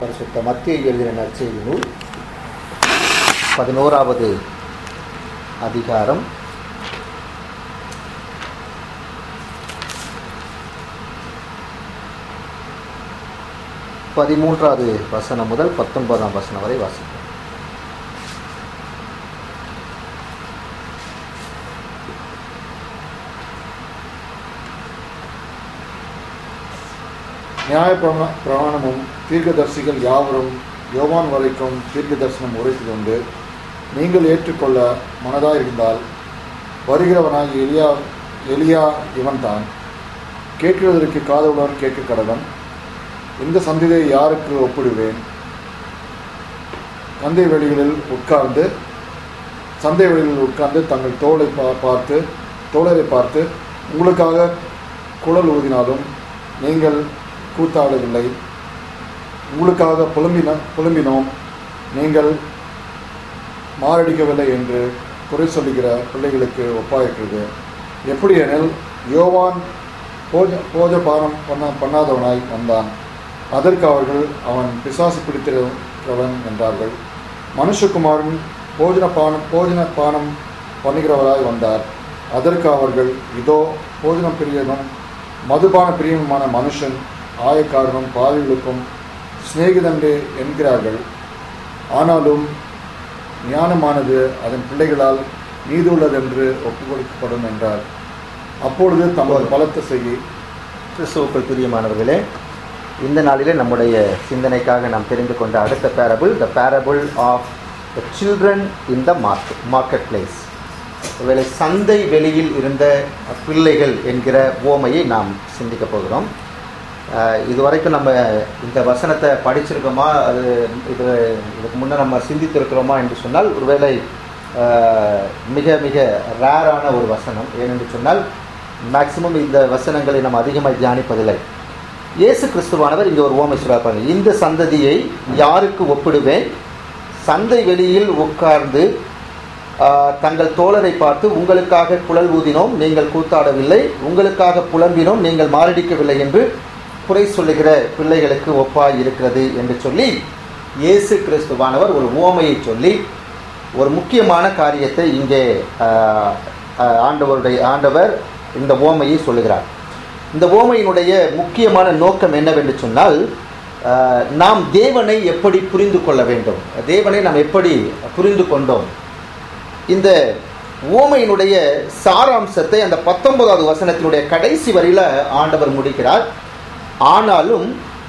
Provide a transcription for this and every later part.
பரிசுத்த மத்திய எழுதின நற்செய்தி நூல் பதினோராவது அதிகாரம் பதிமூன்றாவது வசனம் முதல் பத்தொன்பதாம் வசனம் வரை வாசிப்போம் நியாய பிரமா- பிரமாணமும் தீர்க்கதரிசிகள் யாவரும் யோவான் வரைக்கும் தீர்க்க தரிசனம் உரைத்ததுண்டு நீங்கள் ஏற்றுக்கொள்ள மனதாயிருந்தால் வருகிறவனாகி எலியா எலியா இவன்தான் கேட்கிறதற்கு காதவுடன் கேட்க கடவன் இந்த சந்திதை யாருக்கு ஒப்பிடுவேன் சந்தை வெளிகளில் உட்கார்ந்து சந்தை வெளிகளில் உட்கார்ந்து தங்கள் தோளை பா- பார்த்து தோழரை பார்த்து உங்களுக்காக குழல் ஊதினாலும் நீங்கள் கூத்தாடவில்லை உங்களுக்காக புலம்பின புலம்பினோம் நீங்கள் மாரடிக்கவில்லை என்று குறை சொல்லுகிற பிள்ளைகளுக்கு ஒப்பாயிருக்கிறது எப்படி எனில் யோவான் போஜ போஜ பானம் பண்ண பண்ணாதவனாய் வந்தான் அதற்கு அவர்கள் அவன் பிசாசு பிடித்திருக்கிறவன் என்றார்கள் மனுஷகுமாரன் போஜன பானம் போஜன பானம் பண்ணுகிறவராய் வந்தார் அதற்கு அவர்கள் இதோ போஜனம் பிரியனும் மதுபான பிரியனுமான மனுஷன் ஆயக்காரனும் பாவிகளுக்கும் சிநேகிதண்டு என்கிறார்கள் ஆனாலும் ஞானமானது அதன் பிள்ளைகளால் நீதுள்ளதென்று ஒப்புக் கொடுக்கப்படும் என்றார் அப்பொழுது தமது பலத்த செய்தி கிறிஸ்துவுக்குள் பிரியமானவர்களே இந்த நாளிலே நம்முடைய சிந்தனைக்காக நாம் தெரிந்து கொண்ட அடுத்த parable the parable of the children in the market market place ஒருவேளை சந்தை வெளியில் இருந்த பிள்ளைகள் என்கிற ஓமையை நாம் சிந்திக்க போகிறோம் அஹ், இதுவரைக்கும் நம்ம இந்த வசனத்தை படிச்சிருக்கோமா அது இது இதுக்கு முன்னே நம்ம சிந்தித்திருக்கிறோமா என்று சொன்னால் ஒருவேளை அஹ், மிக மிக ரேரான ஒரு வசனம் ஏனென்று சொன்னால் மேக்சிமம் இந்த வசனங்களை நம்ம அதிகமாக தியானிப்பதில்லை இயேசு கிறிஸ்துவானவர் இங்கே ஒரு ஓமை சொல்லிருப்பாங்க இந்த சந்ததியை யாருக்கு ஒப்பிடுவேன் சந்தை வெளியில் உட்கார்ந்து ஆஹ், தங்கள் தோழரை பார்த்து உங்களுக்காக குழல் ஊதினோம் நீங்கள் கூத்தாடவில்லை உங்களுக்காக புலம்பினோம் நீங்கள் மாரடிக்கவில்லை என்று குறை சொல்லுகிற பிள்ளைகளுக்கு ஒப்பாய் இருக்கிறது என்று சொல்லி இயேசு கிறிஸ்துவானவர் ஒரு ஓமையை சொல்லி ஒரு முக்கியமான காரியத்தை இங்கே ஆஹ், ஆஹ், ஆண்டவருடைய ஆண்டவர் இந்த ஓமையை சொல்லுகிறார் இந்த ஓமையினுடைய முக்கியமான நோக்கம் என்னவென்று சொன்னால் ஆஹ், நாம் தேவனை எப்படி புரிந்து கொள்ள வேண்டும் தேவனை நாம் எப்படி புரிந்து கொண்டோம் இந்த ஓமையினுடைய சாராம்சத்தை அந்த பத்தொன்பதாவது வசனத்தினுடைய கடைசி வரியில ஆண்டவர் முடிக்கிறார் ஆனாலும்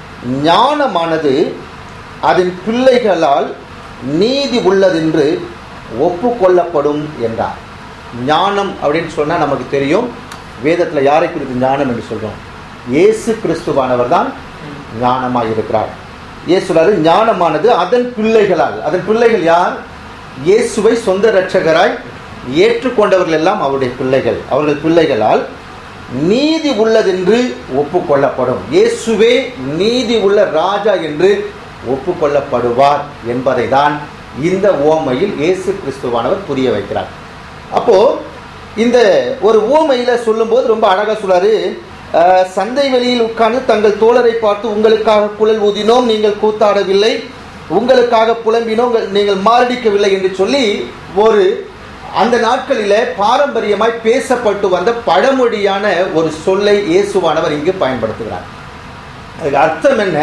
ஞானமானது அதன் பிள்ளைகளால் நீதி உள்ளதென்று ஒப்புக்கொள்ளப்படும் என்றார் ஞானம் அப்படின்னு சொன்னா நமக்கு தெரியும் வேதத்தில் யாரை குறித்து ஞானம் என்று சொல்றோம் இயேசு கிறிஸ்துவானவர் தான் ஞானமாய் இருக்கிறார் இயேசுவாரு ஞானமானது அதன் பிள்ளைகளால் அதன் பிள்ளைகள் யார் இயேசுவை சொந்த இரட்சகராய் ஏற்றுக்கொண்டவர்கள் எல்லாம் அவருடைய பிள்ளைகள் அவர்கள் பிள்ளைகளால் நீதி உள்ளதென்று ஒப்புக்கொள்ளப்படும் இயேசுவே நீதி உள்ள ராஜா என்று ஒப்புக்கொள்ளப்படுவார் என்பதை தான் இந்த ஓமையில் இயேசு கிறிஸ்துவானவர் புரிய வைக்கிறார் அப்போ இந்த ஒரு ஓமையில சொல்லும்போது ரொம்ப அழகா சொல்றாரு அஹ், சந்தை வெளியில் உட்கார்ந்து தங்கள் தோழரை பார்த்து உங்களுக்காக குழல் ஊதினோம் நீங்கள் கூத்தாடவில்லை உங்களுக்காக புலம்பினோம் உங்கள்- நீங்கள் மாரடிக்கவில்லை என்று சொல்லி ஒரு அந்த நாட்களில பாரம்பரியமாய் பேசப்பட்டு வந்த பழமொழியான ஒரு சொல்லை இயேசுவானவர் இங்கு பயன்படுத்துகிறார் அதுக்கு அர்த்தம் என்ன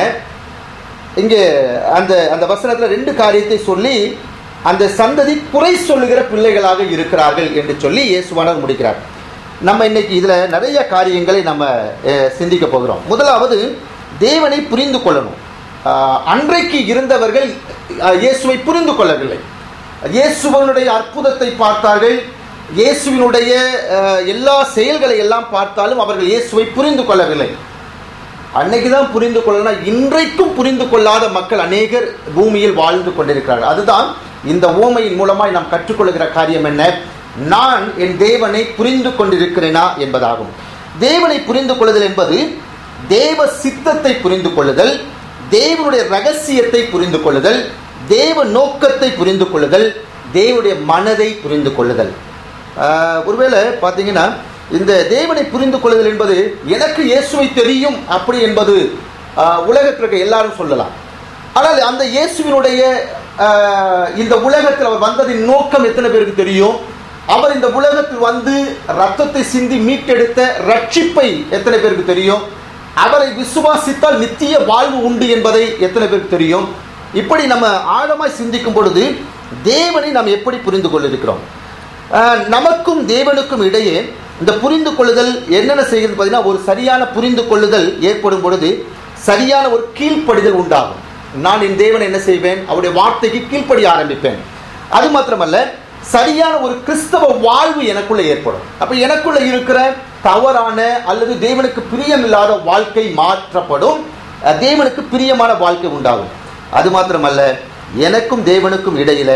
இங்கே அந்த அந்த வசனத்துல ரெண்டு காரியத்தை சொல்லி அந்த சந்ததி குறை சொல்லுகிற பிள்ளைகளாக இருக்கிறார்கள் என்று சொல்லி இயேசுவானவர் முடிக்கிறார் நம்ம இன்னைக்கு இதுல நிறைய காரியங்களை நம்ம அஹ், சிந்திக்க போகிறோம் முதலாவது தேவனை புரிந்து கொள்ளணும் ஆஹ், அன்றைக்கு இருந்தவர்கள் அஹ், இயேசுவை புரிந்து கொள்ளவில்லை இயேசுவனுடைய அற்புதத்தை பார்த்தார்கள் இயேசுவினுடைய அஹ், எல்லா செயல்களை எல்லாம் பார்த்தாலும் அவர்கள் இயேசுவை புரிந்து கொள்ளவில்லை அன்னைக்கு தான் புரிந்து கொள்ளலாம் இன்றைக்கும் புரிந்து கொள்ளாத மக்கள் அநேகர் பூமியில் வாழ்ந்து கொண்டிருக்கிறார்கள் அதுதான் இந்த ஓமையின் மூலமாய் நாம் கற்றுக்கொள்கிற காரியம் என்ன நான் என் தேவனை புரிந்து கொண்டிருக்கிறேனா என்பதாகும் தேவனை புரிந்து கொள்ளுதல் என்பது தேவ சித்தத்தை புரிந்து கொள்ளுதல் தேவனுடைய ரகசியத்தை புரிந்து கொள்ளுதல் தேவ நோக்கத்தை புரிந்து கொள்ளுதல் தேவனுடைய மனதை புரிந்து கொள்ளுதல் ஆஹ் ஒருவேளை பார்த்தீங்கன்னா இந்த தேவனை புரிந்து கொள்ளுதல் என்பது எனக்கு இயேசுவை தெரியும் அப்படி என்பது ஆஹ், உலகத்தில் இருக்க எல்லாரும் சொல்லலாம் ஆனால் அந்த இயேசுவினுடைய ஆஹ், இந்த உலகத்தில் அவர் வந்ததின் நோக்கம் எத்தனை பேருக்கு தெரியும் அவர் இந்த உலகத்தில் வந்து ரத்தத்தை சிந்தி மீட்டெடுத்த ரட்சிப்பை எத்தனை பேருக்கு தெரியும் அவரை விசுவாசித்தால் நித்திய வாழ்வு உண்டு என்பதை எத்தனை பேருக்கு தெரியும் இப்படி நம்ம ஆழமாய் சிந்திக்கும் பொழுது தேவனை நாம் எப்படி புரிந்து கொள்ளிருக்கிறோம் ஆஹ், நமக்கும் தேவனுக்கும் இடையே இந்த புரிந்து கொள்ளுதல் என்னென்ன செய்கிறது பார்த்தீங்கன்னா ஒரு சரியான புரிந்து கொள்ளுதல் ஏற்படும் பொழுது சரியான ஒரு கீழ்ப்படிதல் உண்டாகும் நான் என் தேவனை என்ன செய்வேன் அவருடைய வார்த்தைக்கு கீழ்ப்படிய ஆரம்பிப்பேன் அது மாத்திரமல்ல சரியான ஒரு கிறிஸ்தவ வாழ்வு எனக்குள்ள ஏற்படும் அப்ப எனக்குள்ள இருக்கிற தவறான அல்லது தேவனுக்கு பிரியமில்லாத வாழ்க்கை மாற்றப்படும் அஹ், தேவனுக்கு பிரியமான வாழ்க்கை உண்டாகும் அது மாத்திரமல்ல எனக்கும் தேவனுக்கும் இடையில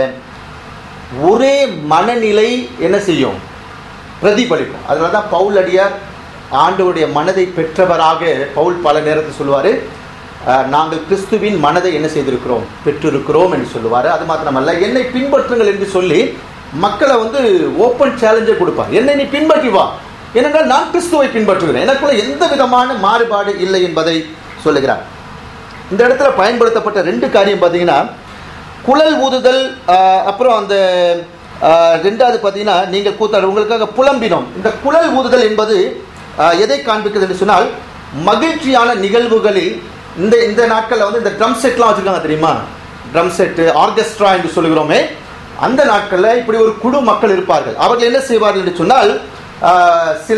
ஒரே மனநிலை என்ன செய்யும் பிரதிபலிக்கும் அதனால தான் பவுல் அடியார் ஆண்டவருடைய மனதை பெற்றவராக பவுல் பல நேரத்தில் சொல்லுவார் நாங்கள் கிறிஸ்துவின் மனதை என்ன செய்திருக்கிறோம் பெற்றிருக்கிறோம் என்று சொல்லுவார் அது மாத்திரமல்ல என்னை பின்பற்றுங்கள் என்று சொல்லி மக்களை வந்து ஓப்பன் சேலஞ்சை கொடுப்பார் என்னை நீ பின்பற்றி வா ஏனென்றால் நான் கிறிஸ்துவை பின்பற்றுகிறேன் எனக்குள்ள எந்த விதமான மாறுபாடு இல்லை என்பதை சொல்லுகிறார் இந்த இடத்துல பயன்படுத்தப்பட்ட ரெண்டு காரியம் பார்த்தீங்கன்னா குழல் ஊதுதல் ஆஹ், அப்புறம் அந்த ஆஹ், ரெண்டாவது பார்த்தீங்கன்னா நீங்கள் கூத்தாடு உங்களுக்காக புலம்பினோம் இந்த குழல் ஊதுதல் என்பது ஆஹ், எதை காண்பிக்கிறது என்று சொன்னால் மகிழ்ச்சியான நிகழ்வுகளில் இந்த இந்த நாட்களில் வந்து இந்த ட்ரம் செட்லாம் வச்சுருக்காங்க தெரியுமா ட்ரம் செட்டு ஆர்கெஸ்ட்ரா என்று சொல்லுகிறோமே அந்த நாட்களில் இப்படி ஒரு குழு மக்கள் இருப்பார்கள் அவர்கள் என்ன செய்வார்கள் என்று சொன்னால் ஆஹ், சில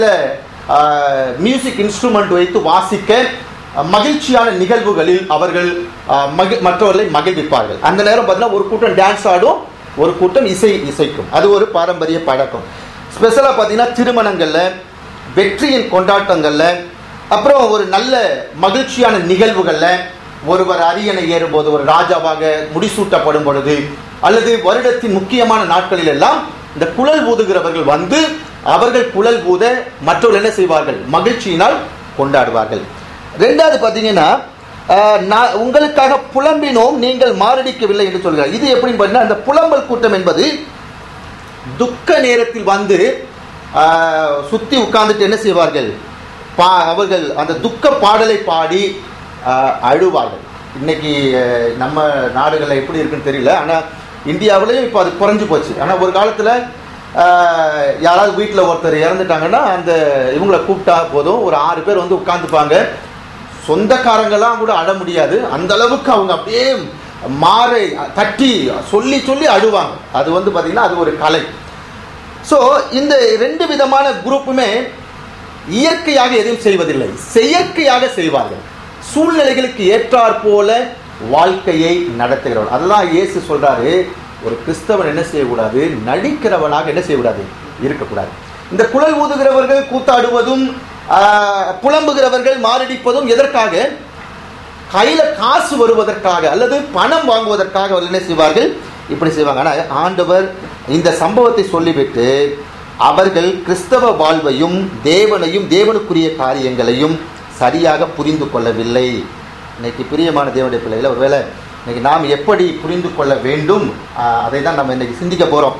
மியூசிக் இன்ஸ்ட்ருமெண்ட் வைத்து வாசிக்க அஹ், மகிழ்ச்சியான நிகழ்வுகளில் அவர்கள் அஹ், மகி மற்றவர்களை மகிழ்விப்பார்கள் அந்த நேரம் பார்த்தீங்கன்னா ஒரு கூட்டம் டான்ஸ் ஆடும் ஒரு கூட்டம் இசை இசைக்கும் அது ஒரு பாரம்பரிய பழக்கம் ஸ்பெஷலாக பார்த்தீங்கன்னா திருமணங்களில் வெற்றியின் கொண்டாட்டங்களில் அப்புறம் ஒரு நல்ல மகிழ்ச்சியான நிகழ்வுகளில் ஒருவர் அரியணை ஏறும்போது ஒரு ராஜாவாக முடிசூட்டப்படும் பொழுது அல்லது வருடத்தின் முக்கியமான நாட்களில் எல்லாம் இந்த குழல் ஊதுகிறவர்கள் வந்து அவர்கள் குழல் ஊத மற்றவர்கள் என்ன செய்வார்கள் மகிழ்ச்சியினால் கொண்டாடுவார்கள் ரெண்டாவது பார்த்தீங்கன்னா ஆஹ், நான் உங்களுக்காக புலம்பினோம் நீங்கள் மாரடிக்கவில்லை என்று சொல்கிறார் இது எப்படின்னு பார்த்தீங்கன்னா அந்த புலம்பல் கூட்டம் என்பது துக்க நேரத்தில் வந்து ஆஹ், சுத்தி உட்கார்ந்துட்டு என்ன செய்வார்கள் பா அவர்கள் அந்த துக்க பாடலை பாடி ஆஹ், அழுவார்கள் இன்னைக்கு ஆஹ், நம்ம நாடுகளில் எப்படி இருக்குன்னு தெரியல ஆனால் இந்தியாவிலையும் இப்போ அது குறைஞ்சு போச்சு ஆனால் ஒரு காலத்தில் யாராவது வீட்டில் ஒருத்தர் இறந்துட்டாங்கன்னா அந்த இவங்களை கூப்பிட்டா போதும் ஒரு ஆறு பேர் வந்து உட்காந்துப்பாங்க சொந்தக்காரங்கெல்லாம் கூட அழ முடியாது அந்த அளவுக்கு அவங்க அப்படியே மாறை தட்டி சொல்லி சொல்லி அழுவாங்க அது வந்து பார்த்தீங்கன்னா அது ஒரு கலை ஸோ இந்த ரெண்டு விதமான குரூப்புமே இயற்கையாக எதையும் செய்வதில்லை செயற்கையாக செய்வார்கள் சூழ்நிலைகளுக்கு ஏற்றாற் போல வாழ்க்கையை நடத்துகிறவன் அதெல்லாம் இயேசு சொல்றாரு ஒரு கிறிஸ்தவன் என்ன செய்யக்கூடாது நடிக்கிறவனாக என்ன செய்யக்கூடாது இருக்கக்கூடாது இந்த குழல் ஊதுகிறவர்கள் கூத்தாடுவதும் ஆஹ், புலம்புகிறவர்கள் மாரடிப்பதும் எதற்காக கையில காசு வருவதற்காக அல்லது பணம் வாங்குவதற்காக அவர்கள் என்ன செய்வார்கள் இப்படி செய்வாங்க ஆனால் ஆண்டவர் இந்த சம்பவத்தை சொல்லிவிட்டு அவர்கள் கிறிஸ்தவ வாழ்வையும் தேவனையும் தேவனுக்குரிய காரியங்களையும் சரியாக புரிந்து கொள்ளவில்லை இன்னைக்கு பிரியமான தேவனுடைய பிள்ளைகளை ஒருவேளை இன்னைக்கு நாம் எப்படி புரிந்து கொள்ள வேண்டும் ஆஹ், அதை தான் நம்ம இன்னைக்கு சிந்திக்க போறோம்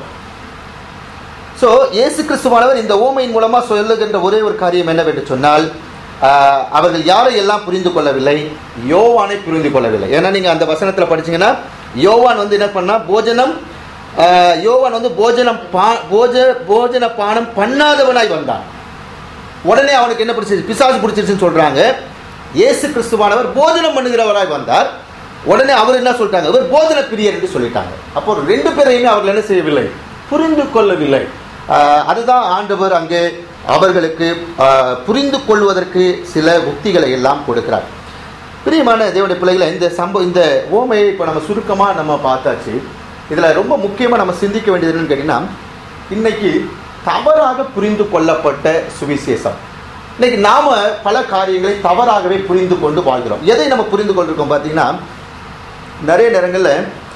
ஸோ இயேசு கிறிஸ்துவானவர் இந்த ஓமையின் மூலமாக சொல்லுகின்ற ஒரே ஒரு காரியம் என்னவென்று சொன்னால் ஆஹ், அவர்கள் யாரை எல்லாம் புரிந்து கொள்ளவில்லை யோவானை புரிந்து கொள்ளவில்லை ஏன்னா நீங்கள் அந்த வசனத்தில் படிச்சீங்கன்னா யோவான் வந்து என்ன பண்ணா போஜனம் ஆஹ், யோவான் வந்து போஜனம் பா போஜ போஜன பானம் பண்ணாதவனாய் வந்தான் உடனே அவனுக்கு என்ன பிடிச்சிருச்சு பிசாசு பிடிச்சிருச்சுன்னு சொல்றாங்க இயேசு கிறிஸ்துவானவர் போஜனம் பண்ணுகிறவராய் வந்தார் உடனே அவர் என்ன சொல்லிட்டாங்க இவர் போஜன பிரியர் என்று சொல்லிட்டாங்க அப்போ ரெண்டு பேரையுமே அவர்கள் என்ன செய்யவில்லை புரிந்து கொள்ளவில்லை ஆஹ் அதுதான் ஆண்டவர் அங்கே அவர்களுக்கு ஆஹ் புரிந்து கொள்வதற்கு சில உக்திகளை எல்லாம் கொடுக்கிறார் பிரியமான தேவனுடைய பிள்ளைகளை இந்த சம்பவம் இந்த ஓமையை இப்போ நம்ம சுருக்கமாக நம்ம பார்த்தாச்சு இதில் ரொம்ப முக்கியமாக நம்ம சிந்திக்க வேண்டியது என்னன்னு கேட்டிங்கன்னா இன்னைக்கு தவறாக புரிந்து கொள்ளப்பட்ட சுவிசேஷம் இன்னைக்கு நாம பல காரியங்களை தவறாகவே புரிந்து கொண்டு வாழ்கிறோம் எதை நம்ம புரிந்து கொண்டிருக்கோம் பார்த்தீங்கன்னா நிறைய நேரங்களில்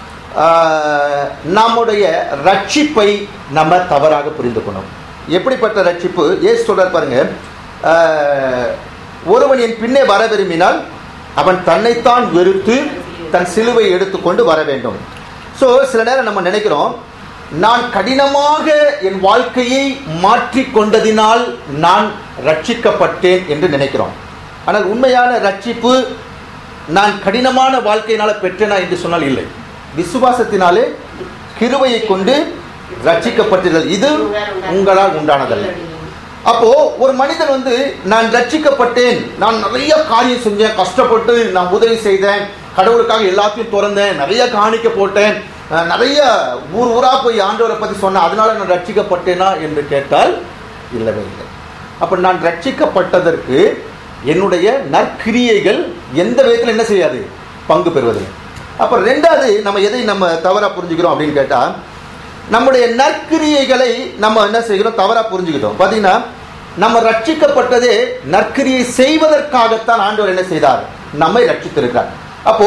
ஆஹ், நம்முடைய ரட்சிப்பை நம்ம தவறாக புரிந்து கொண்டோம் எப்படிப்பட்ட ரட்சிப்பு ஏசு சொல்றார் பாருங்க ஆஹ், ஒருவன் என் பின்னே வர விரும்பினால் அவன் தன்னைத்தான் வெறுத்து தன் சிலுவை எடுத்துக்கொண்டு வர வேண்டும் ஸோ சில நேரம் நம்ம நினைக்கிறோம் நான் கடினமாக என் வாழ்க்கையை மாற்றிக் கொண்டதினால் நான் ரட்சிக்கப்பட்டேன் என்று நினைக்கிறோம் ஆனால் உண்மையான ரட்சிப்பு நான் கடினமான வாழ்க்கையினால பெற்றேனா என்று சொன்னால் இல்லை விசுவாசத்தினாலே கிருபையை கொண்டு ரட்சிக்கப்பட்டீர்கள் இது உங்களால் உண்டானதல்ல அப்போ ஒரு மனிதன் வந்து நான் ரட்சிக்கப்பட்டேன் நான் நிறைய காரியம் செஞ்சேன் கஷ்டப்பட்டு நான் உதவி செய்தேன் கடவுளுக்காக எல்லாத்தையும் திறந்தேன் நிறைய காணிக்க போட்டேன் அஹ், நிறைய ஊர் ஊரா போய் ஆண்டவரை பத்தி சொன்னேன் அதனால நான் ரட்சிக்கப்பட்டேனா என்று கேட்டால் இல்லவே இல்லை அப்ப நான் ரட்சிக்கப்பட்டதற்கு என்னுடைய நற்கிரியைகள் எந்த விதத்தில் என்ன செய்யாது பங்கு பெறுவதில்லை அப்ப ரெண்டாவது நம்ம எதை நம்ம தவறா புரிஞ்சுக்கிறோம் அப்படின்னு கேட்டா நம்முடைய நற்கிரியைகளை நம்ம என்ன செய்கிறோம் தவறா புரிஞ்சுக்கிட்டோம் பாத்தீங்கன்னா நம்ம ரட்சிக்கப்பட்டதே நற்கிரியை செய்வதற்காகத்தான் ஆண்டவர் என்ன செய்தார் நம்மை ரட்சித்திருக்கிறார் அப்போ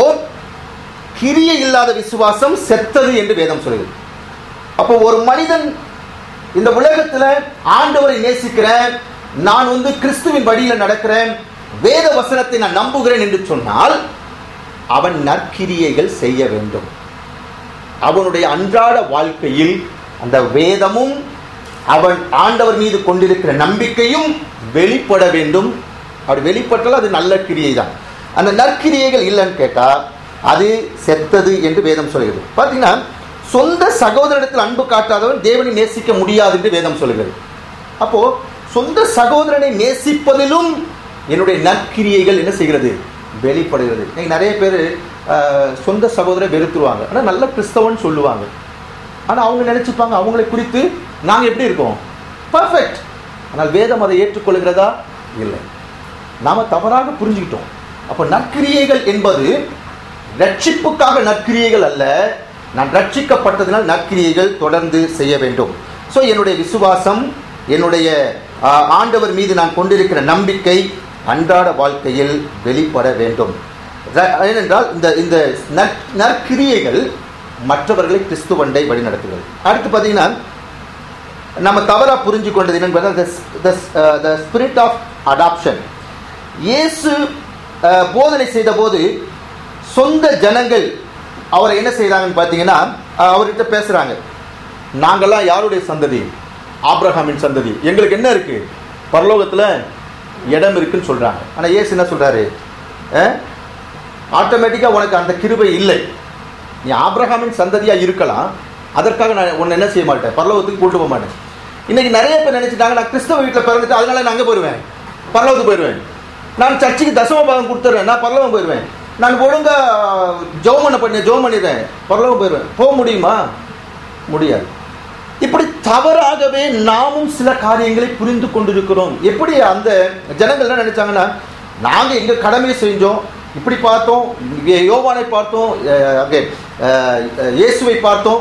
கிரியை இல்லாத விசுவாசம் செத்தது என்று வேதம் சொல்லுது அப்போ ஒரு மனிதன் இந்த உலகத்துல ஆண்டவரை நேசிக்கிறேன் நான் வந்து கிறிஸ்துவின் வழியில நடக்கிறேன் வேத வசனத்தை நான் நம்புகிறேன் என்று சொன்னால் அவன் நற்கிரியைகள் செய்ய வேண்டும் அவனுடைய அன்றாட வாழ்க்கையில் அந்த வேதமும் அவன் ஆண்டவர் மீது கொண்டிருக்கிற நம்பிக்கையும் வெளிப்பட வேண்டும் அப்படி வெளிப்பட்டால் அது நல்ல கிரியை தான் அந்த நற்கிரியைகள் இல்லைன்னு கேட்டா அது செத்தது என்று வேதம் சொல்கிறது பார்த்தீங்கன்னா சொந்த சகோதரனிடத்தில் அன்பு காட்டாதவன் தேவனை நேசிக்க முடியாது என்று வேதம் சொல்கிறது அப்போ சொந்த சகோதரனை நேசிப்பதிலும் என்னுடைய நற்கிரியைகள் என்ன செய்கிறது வெளிப்படுகிறது இன்னைக்கு நிறைய பேர் சொந்த சகோதரை வெறுத்துருவாங்க ஆனால் நல்ல கிறிஸ்தவன் சொல்லுவாங்க ஆனால் அவங்க நினைச்சுப்பாங்க அவங்களை குறித்து நாங்கள் எப்படி இருக்கோம் பர்ஃபெக்ட் ஆனால் வேதம் அதை ஏற்றுக்கொள்கிறதா இல்லை நாம தவறாக புரிஞ்சுக்கிட்டோம் அப்போ நற்கிரியைகள் என்பது ரட்சிப்புக்காக நற்கிரியைகள் அல்ல நான் ரட்சிக்கப்பட்டதினால் நற்கிரியைகள் தொடர்ந்து செய்ய வேண்டும் ஸோ என்னுடைய விசுவாசம் என்னுடைய ஆ, ஆண்டவர் மீது நான் கொண்டிருக்கிற நம்பிக்கை அன்றாட வாழ்க்கையில் வெளிப்பட வேண்டும் ர- ஏனென்றால் இந்த இந்த நற்- நற்கிரியைகள் மற்றவர்களை கிறிஸ்துவண்டை வழிநடத்துகிறது அடுத்து பார்த்தீங்கன்னா நம்ம தவறா புரிஞ்சு கொண்டது என்னன்னு த ஸ்பிரிட் ஆஃப் அடாப்ஷன் இயேசு அஹ், போதனை செய்த போது சொந்த ஜனங்கள் அவரை என்ன செய்றாங்கன்னு பார்த்தீங்கன்னா அஹ், அவர்கிட்ட பேசுறாங்க நாங்கெல்லாம் யாருடைய சந்ததி ஆபிரகாமின் சந்ததி எங்களுக்கு என்ன இருக்கு பரலோகத்தில் இடம் இருக்குன்னு சொல்றாங்க ஆனா இயேசு என்ன சொல்றாரு ஆட்டோமேட்டிக்காக உனக்கு அந்த கிருபை இல்லை நீ ஆபிரகாமின் சந்ததியா இருக்கலாம் அதற்காக நான் உன்னை என்ன செய்ய மாட்டேன் பரலோகத்துக்கு கூட்டு போக மாட்டேன் இன்னைக்கு நிறைய பேர் நினைச்சிட்டாங்க நான் கிறிஸ்தவ வீட்டில் பிறந்துட்டு அதனால நான் அங்கே போயிடுவேன் பரலோகத்துக்கு போயிடுவேன் நான் சர்ச்சுக்கு தசம பாகம் கொடுத்துறேன் நான் பரலோகம் போயிடுவேன் நான் ஒழுங்கா ஜெபம் பண்ண பண்ணி ஜெபம் பண்ணிடுறேன் பரலோகம் போயிடுவேன் போக முடியுமா முடியாது இப்படி தவறாகவே நாமும் சில காரியங்களை புரிந்து கொண்டிருக்கிறோம் எப்படி அந்த ஜனங்கள் என்ன நினைச்சாங்கன்னா நாங்க எங்க கடமையை செஞ்சோம் இப்படி பார்த்தோம் இங்கே யோவானை பார்த்தோம் அஹ் அங்கே அஹ், இயேசுவை பார்த்தோம்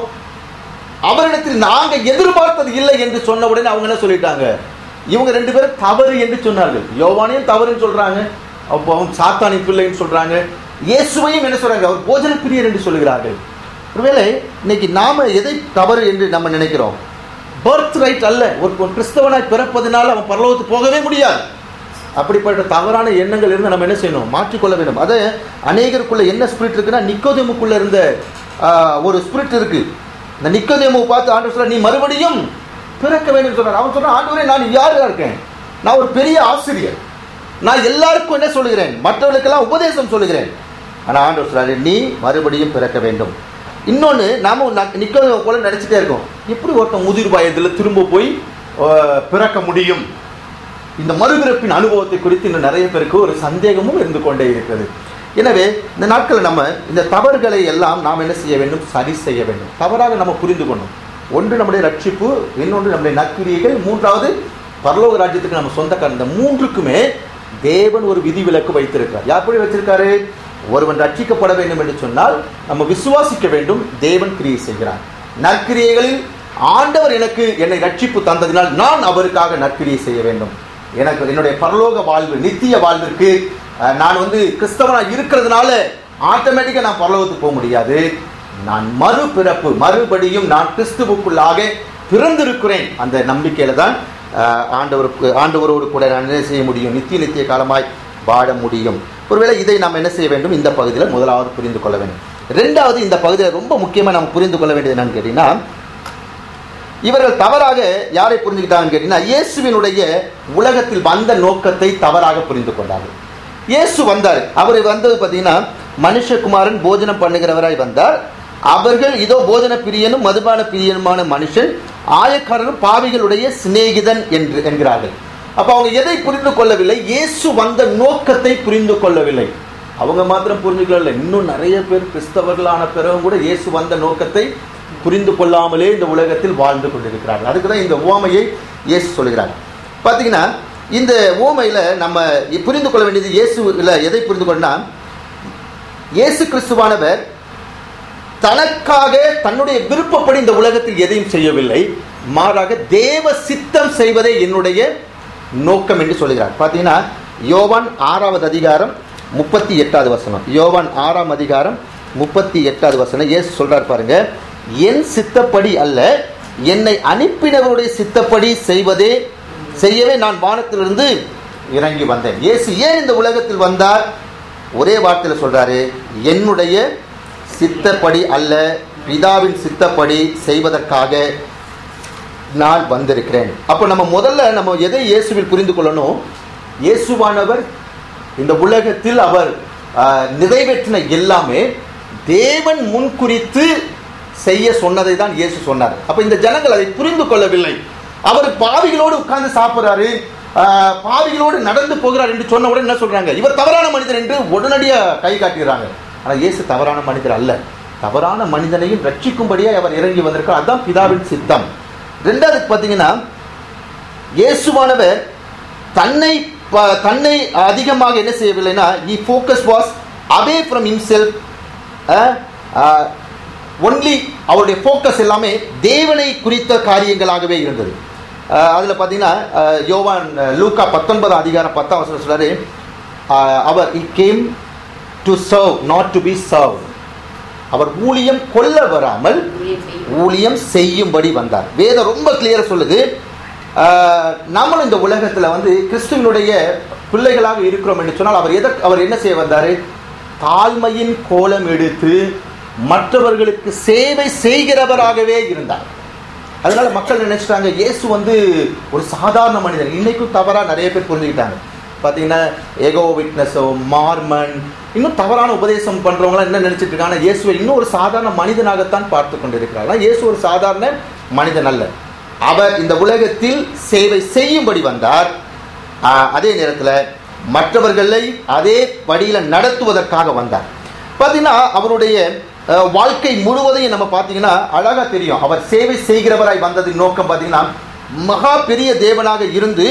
அவரிடத்தில் நாங்க எதிர்பார்த்தது இல்லை என்று சொன்ன உடனே அவங்க என்ன சொல்லிட்டாங்க இவங்க ரெண்டு பேரும் தவறு என்று சொன்னார்கள் யோவானையும் தவறுன்னு சொல்றாங்க அப்போ அவங்க சாத்தானின் பிள்ளைன்னு சொல்றாங்க இயேசுவையும் என்ன சொல்றாங்க அவர் போஜன பிரியர் என்று சொல்லுகிறார்கள் ஒருவேளை இன்னைக்கு நாம எதை தவறு என்று நம்ம நினைக்கிறோம் பர்த் ரைட் அல்ல ஒரு ஒரு கிறிஸ்தவனாய் பிறப்பதனால அவன் பரலோகத்துக்கு போகவே முடியாது அப்படிப்பட்ட தவறான எண்ணங்கள் இருந்து நம்ம என்ன செய்யணும் மாற்றிக்கொள்ள வேண்டும் அது அநேகருக்குள்ள என்ன ஸ்பிரிட் இருக்குன்னா நிக்கோதேமுக்குள்ள இருந்த ஆஹ், ஒரு ஸ்பிரிட் இருக்கு இந்த நிக்கோதேமு பார்த்து ஆண்டு சொல்ற நீ மறுபடியும் பிறக்க வேண்டும் சொல்றார் அவன் சொல்றான் ஆண்டவரே நான் யாருగా இருக்கேன் நான் ஒரு பெரிய ஆசிரியர் நான் எல்லாருக்கும் என்ன சொல்லுகிறேன் மற்றவர்களுக்கெல்லாம் உபதேசம் சொல்லுகிறேன் ஆனா ஆண்டவர் சொல்றாரு நீ மறுபடியும் பிறக்க வேண்டும் இன்னொன்னு நாம ந- நிக்கோதேமு போல நினைச்சிட்டே இருக்கோம் எப்படி ஒருத்தன் முதிர் வயதுல திரும்ப போய் ஆஹ், பிறக்க முடியும் இந்த மறுபிறப்பின் அனுபவத்தை குறித்து இன்னும் நிறைய பேருக்கு ஒரு சந்தேகமும் இருந்து கொண்டே இருக்கிறது எனவே இந்த நாட்களில் நம்ம இந்த தவறுகளை எல்லாம் நாம் என்ன செய்ய வேண்டும் சரி செய்ய வேண்டும் தவறாக நம்ம புரிந்து கொண்டோம் ஒன்று நம்முடைய ரட்சிப்பு இன்னொன்று நம்முடைய நற்கிரியைகள் மூன்றாவது பரலோக ராஜ்யத்துக்கு நம்ம சொந்தக்காரன் இந்த மூன்றுக்குமே தேவன் ஒரு விதிவிலக்கு வைத்திருக்கிறார் எப்படி வச்சிருக்காரு ஒருவன் ரட்சிக்கப்பட வேண்டும் என்று சொன்னால் நம்ம விசுவாசிக்க வேண்டும் தேவன் கிரியை செய்கிறார் நற்கிரியைகளில் ஆண்டவர் எனக்கு என்னை ரட்சிப்பு தந்ததினால் நான் அவருக்காக நற்கிரியை செய்ய வேண்டும் எனக்கு என்னுடைய பரலோக வாழ்வு நித்திய வாழ்விற்கு அஹ், நான் வந்து கிறிஸ்தவனா இருக்கிறதுனால ஆட்டோமேட்டிக்காக நான் பரலோகத்துக்கு போக முடியாது நான் மறுபிறப்பு மறுபடியும் நான் கிறிஸ்துவுக்குள்ளாக பிறந்திருக்கிறேன் அந்த நம்பிக்கையில தான் அஹ், ஆண்டவருக்கு ஆண்டவரோடு கூட நான் என்ன செய்ய முடியும் நித்திய நித்திய காலமாய் வாழ முடியும் ஒருவேளை இதை நாம் என்ன செய்ய வேண்டும் இந்த பகுதியில் முதலாவது புரிந்து கொள்ள வேண்டும் ரெண்டாவது இந்த பகுதியில் ரொம்ப முக்கியமாக நாம் புரிந்து கொள்ள வேண்டியது என்னன்னு கேட்டீங்கன்னா இவர்கள் தவறாக யாரை புரிஞ்சுக்கிட்டாங்கன்னு கேட்டீங்கன்னா இயேசுவினுடைய உலகத்தில் வந்த நோக்கத்தை தவறாக புரிந்து கொண்டார்கள் இயேசு வந்தார் அவர் வந்தது பார்த்தீங்கன்னா மனுஷகுமாரன் போஜனம் பண்ணுகிறவராய் வந்தார் அவர்கள் இதோ போஜன பிரியனும் மதுபான பிரியனுமான மனுஷன் ஆயக்காரரும் பாவிகளுடைய சிநேகிதன் என்று என்கிறார்கள் அப்ப அவங்க எதை புரிந்து கொள்ளவில்லை இயேசு வந்த நோக்கத்தை புரிந்து கொள்ளவில்லை அவங்க மாத்திரம் புரிஞ்சுக்கல இன்னும் நிறைய பேர் கிறிஸ்தவர்களான பிறகும் கூட இயேசு வந்த நோக்கத்தை புரிந்து கொள்ளாமலே இந்த உலகத்தில் வாழ்ந்து கொண்டிருக்கிறார்கள் அதுக்கு தான் இந்த ஓமையை இயேசு சொல்கிறார் பார்த்தீங்கன்னா இந்த ஓமையில நம்ம புரிந்து கொள்ள வேண்டியது இயேசு இல்லை எதை புரிந்து கொள்ளனா இயேசு கிறிஸ்துவானவர் தனக்காக தன்னுடைய விருப்பப்படி இந்த உலகத்தில் எதையும் செய்யவில்லை மாறாக தேவ சித்தம் செய்வதே என்னுடைய நோக்கம் என்று சொல்கிறார் பார்த்தீங்கன்னா யோவான் ஆறாவது அதிகாரம் முப்பத்தி எட்டாவது வசனம் யோவான் ஆறாம் அதிகாரம் முப்பத்தி எட்டாவது வசனம் இயேசு சொல்றார் பாருங்க என் சித்தப்படி அல்ல என்னை அனுப்பினவருடைய சித்தப்படி செய்வதே செய்யவே நான் வானத்திலிருந்து இறங்கி வந்தேன் இயேசு ஏன் இந்த உலகத்தில் வந்தார் ஒரே வார்த்தையில் சொல்றாரு என்னுடைய சித்தப்படி அல்ல பிதாவின் சித்தப்படி செய்வதற்காக நான் வந்திருக்கிறேன் அப்போ நம்ம முதல்ல நம்ம எதை இயேசுவில் புரிந்து கொள்ளணும் இயேசுவானவர் இந்த உலகத்தில் அவர் ஆஹ், நிறைவேற்றின எல்லாமே தேவன் முன்குறித்து செய்ய சொன்னதை தான் இயேசு சொன்னார் அப்ப இந்த ஜனங்கள் அதை புரிந்து கொள்ளவில்லை அவர் பாவிகளோடு உட்கார்ந்து சாப்பிடுறாரு ஆஹ், பாவிகளோடு நடந்து போகிறார் என்று சொன்ன உடனே என்ன சொல்றாங்க இவர் தவறான மனிதர் என்று உடனடியா கை காட்டுகிறாங்க ஆனா இயேசு தவறான மனிதர் அல்ல தவறான மனிதனையும் ரட்சிக்கும்படியாக அவர் இறங்கி வந்திருக்கார் அதுதான் பிதாவின் சித்தம் ரெண்டாவது பார்த்தீங்கன்னா இயேசுவானவர் தன்னை ப- தன்னை அதிகமாக என்ன செய்யவில்லைன்னா his focus was away from himself only அவருடைய ஃபோக்கஸ் எல்லாமே தேவனை குறித்த காரியங்களாகவே இருந்தது அதில் பார்த்தீங்கன்னா அஹ், யோவான் அஹ், லூக்கா பத்தொன்பது அதிகாரம் பத்தாம் வசனம் சொல்றாரு அஹ், அவர் he came to serve not to be serve அவர் ஊழியம் கொல்ல வராமல் ஊழியம் செய்யும். ஊழியம் செய்யும்படி வந்தார் வேதம் ரொம்ப கிளியரா சொல்லுது ஆஹ், நம்மளும் இந்த உலகத்துல வந்து கிறிஸ்துவனுடைய பிள்ளைகளாக இருக்கிறோம் என்று சொன்னால் அவர் எதை அவர் என்ன செய்ய வந்தாரு தாழ்மையின் கோலம் எடுத்து மற்றவர்களுக்கு சேவை செய்கிறவராகவே இருந்தார் அதனால மக்கள் நினைச்சிட்டாங்க இயேசு வந்து ஒரு சாதாரண மனிதன் இன்னைக்கும் தவறா நிறைய பேர் புரிஞ்சுக்கிட்டாங்க பார்த்தீங்கன்னா ஏகோ விட்னஸோ மார்மன் இன்னும் தவறான உபதேசம் பண்றவங்களாம் என்ன நினைச்சிட்டு இருக்காங்க இயேசுவை இன்னும் ஒரு சாதாரண மனிதனாகத்தான் பார்த்து கொண்டிருக்கிறார்கள் இயேசு ஒரு சாதாரண மனிதன் அல்ல அவர் இந்த உலகத்தில் சேவை செய்யும்படி வந்தார் ஆஹ், அதே நேரத்தில் மற்றவர்களை அதே வழியில நடத்துவதற்காக வந்தார் பார்த்தீங்கன்னா அவருடைய அஹ், வாழ்க்கை முழுவதையும் நம்ம பார்த்தீங்கன்னா அழகா தெரியும் அவர் சேவை செய்கிறவராய் வந்ததின் நோக்கம் பார்த்தீங்கன்னா மகா பெரிய தேவனாக இருந்து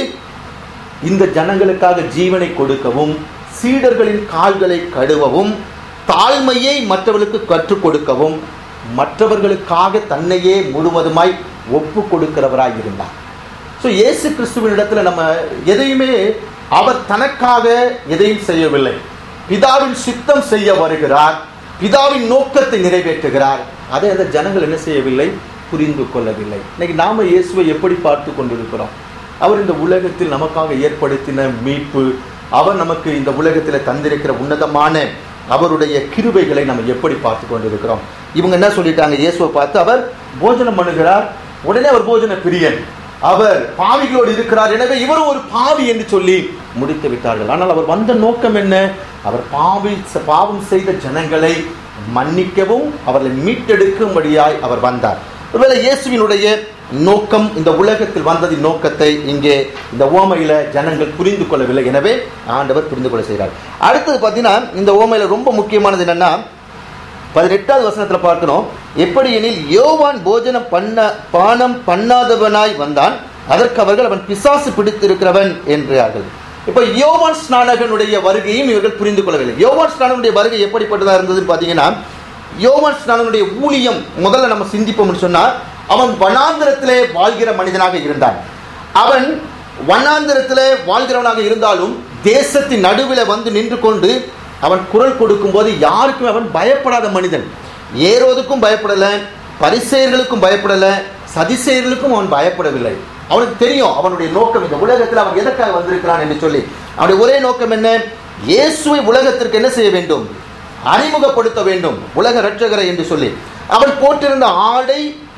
இந்த ஜனங்களுக்காக ஜீவனை கொடுக்கவும் சீடர்களின் கால்களை கழுவவும் தாழ்மையை மற்றவர்களுக்கு கற்றுக் கொடுக்கவும் மற்றவர்களுக்காக தன்னையே முழுவதுமாய் ஒப்பு கொடுக்கிறவராய் இருந்தார் ஸோ இயேசு கிறிஸ்துவினிடத்தில் நம்ம எதையுமே அவர் தனக்காக எதையும் செய்யவில்லை பிதாவின் சித்தம் செய்ய வருகிறார் பிதாவின் நோக்கத்தை நிறைவேற்றுகிறார் அதை அந்த ஜனங்கள் என்ன செய்யவில்லை புரிந்து கொள்ளவில்லை இன்னைக்கு நாம இயேசுவை எப்படி பார்த்து கொண்டிருக்கிறோம் அவர் இந்த உலகத்தில் நமக்காக ஏற்படுத்தின மீட்பு அவர் நமக்கு இந்த உலகத்தில் தந்திருக்கிற உன்னதமான அவருடைய கிருபைகளை நம்ம எப்படி பார்த்து கொண்டிருக்கிறோம் இவங்க என்ன சொல்லிட்டாங்க இயேசுவை பார்த்து அவர் போஜனம் பண்ணுகிறார் உடனே அவர் போஜன பிரியன் அவர் பாவிகளோடு இருக்கிறார் எனவே இவரும் ஒரு பாவி என்று சொல்லி முடித்து விட்டார்கள் ஆனால் அவர் வந்த நோக்கம் என்ன அவர் பாவி பாவம் செய்த ஜனங்களை மன்னிக்கவும் அவர்களை மீட்டெடுக்கும்படியாய் அவர் வந்தார் ஒருவேளை இயேசுவினுடைய நோக்கம் இந்த உலகத்தில் வந்ததின் நோக்கத்தை இங்கே இந்த ஓமையில ஜனங்கள் புரிந்து கொள்ளவில்லை எனவே ஆண்டவர் புரிந்து கொள்ள செய்கிறார் அடுத்தது பார்த்தீங்கன்னா இந்த ஓமையில ரொம்ப முக்கியமானது என்னன்னா பதினெட்டாவது வசனத்துல பார்க்கணும் எப்படி எனில் யோவான் போஜனம் பண்ண பானம் பண்ணாதவனாய் வந்தான் அதற்கு அவர்கள் அவன் பிசாசு பிடித்திருக்கிறவன் என்றார்கள் இப்ப யோவான் ஸ்நானகனுடைய வருகையும் இவர்கள் புரிந்து கொள்ளவில்லை யோவான் ஸ்நானனுடைய வருகை எப்படிப்பட்டதா இருந்ததுன்னு பாத்தீங்கன்னா யோவான் ஸ்நானனுடைய ஊழியம் முதல்ல நம்ம சிந்திப்போம்னு சொன்னா அவன் வனாந்திரத்திலே வாழ்கிற மனிதனாக இருந்தான் அவன் வனாந்திரத்திலே வாழ்கிறவனாக இருந்தாலும் தேசத்தின் நடுவில் வந்து நின்று கொண்டு அவன் குரல் கொடுக்கும்போது யாருக்கும் அவன் பயப்படாத மனிதன் ஏரோதுக்கும் பயப்படல பரிசெயர்களுக்கும் பயப்படல சதிசெயர்களுக்கும் அவன் பயப்படவில்லை அவனுக்கு தெரியும் அவனுடைய நோக்கம் இந்த உலகத்தில் அவன் எதற்காக வந்திருக்கிறான் என்று சொல்லி அவனுடைய ஒரே நோக்கம் என்ன இயேசுவை உலகத்திற்கு என்ன செய்ய வேண்டும் அறிமுகப்படுத்த வேண்டும் உலக ரட்சகரை என்று சொல்லி அவன் போட்டிருந்த ஆடை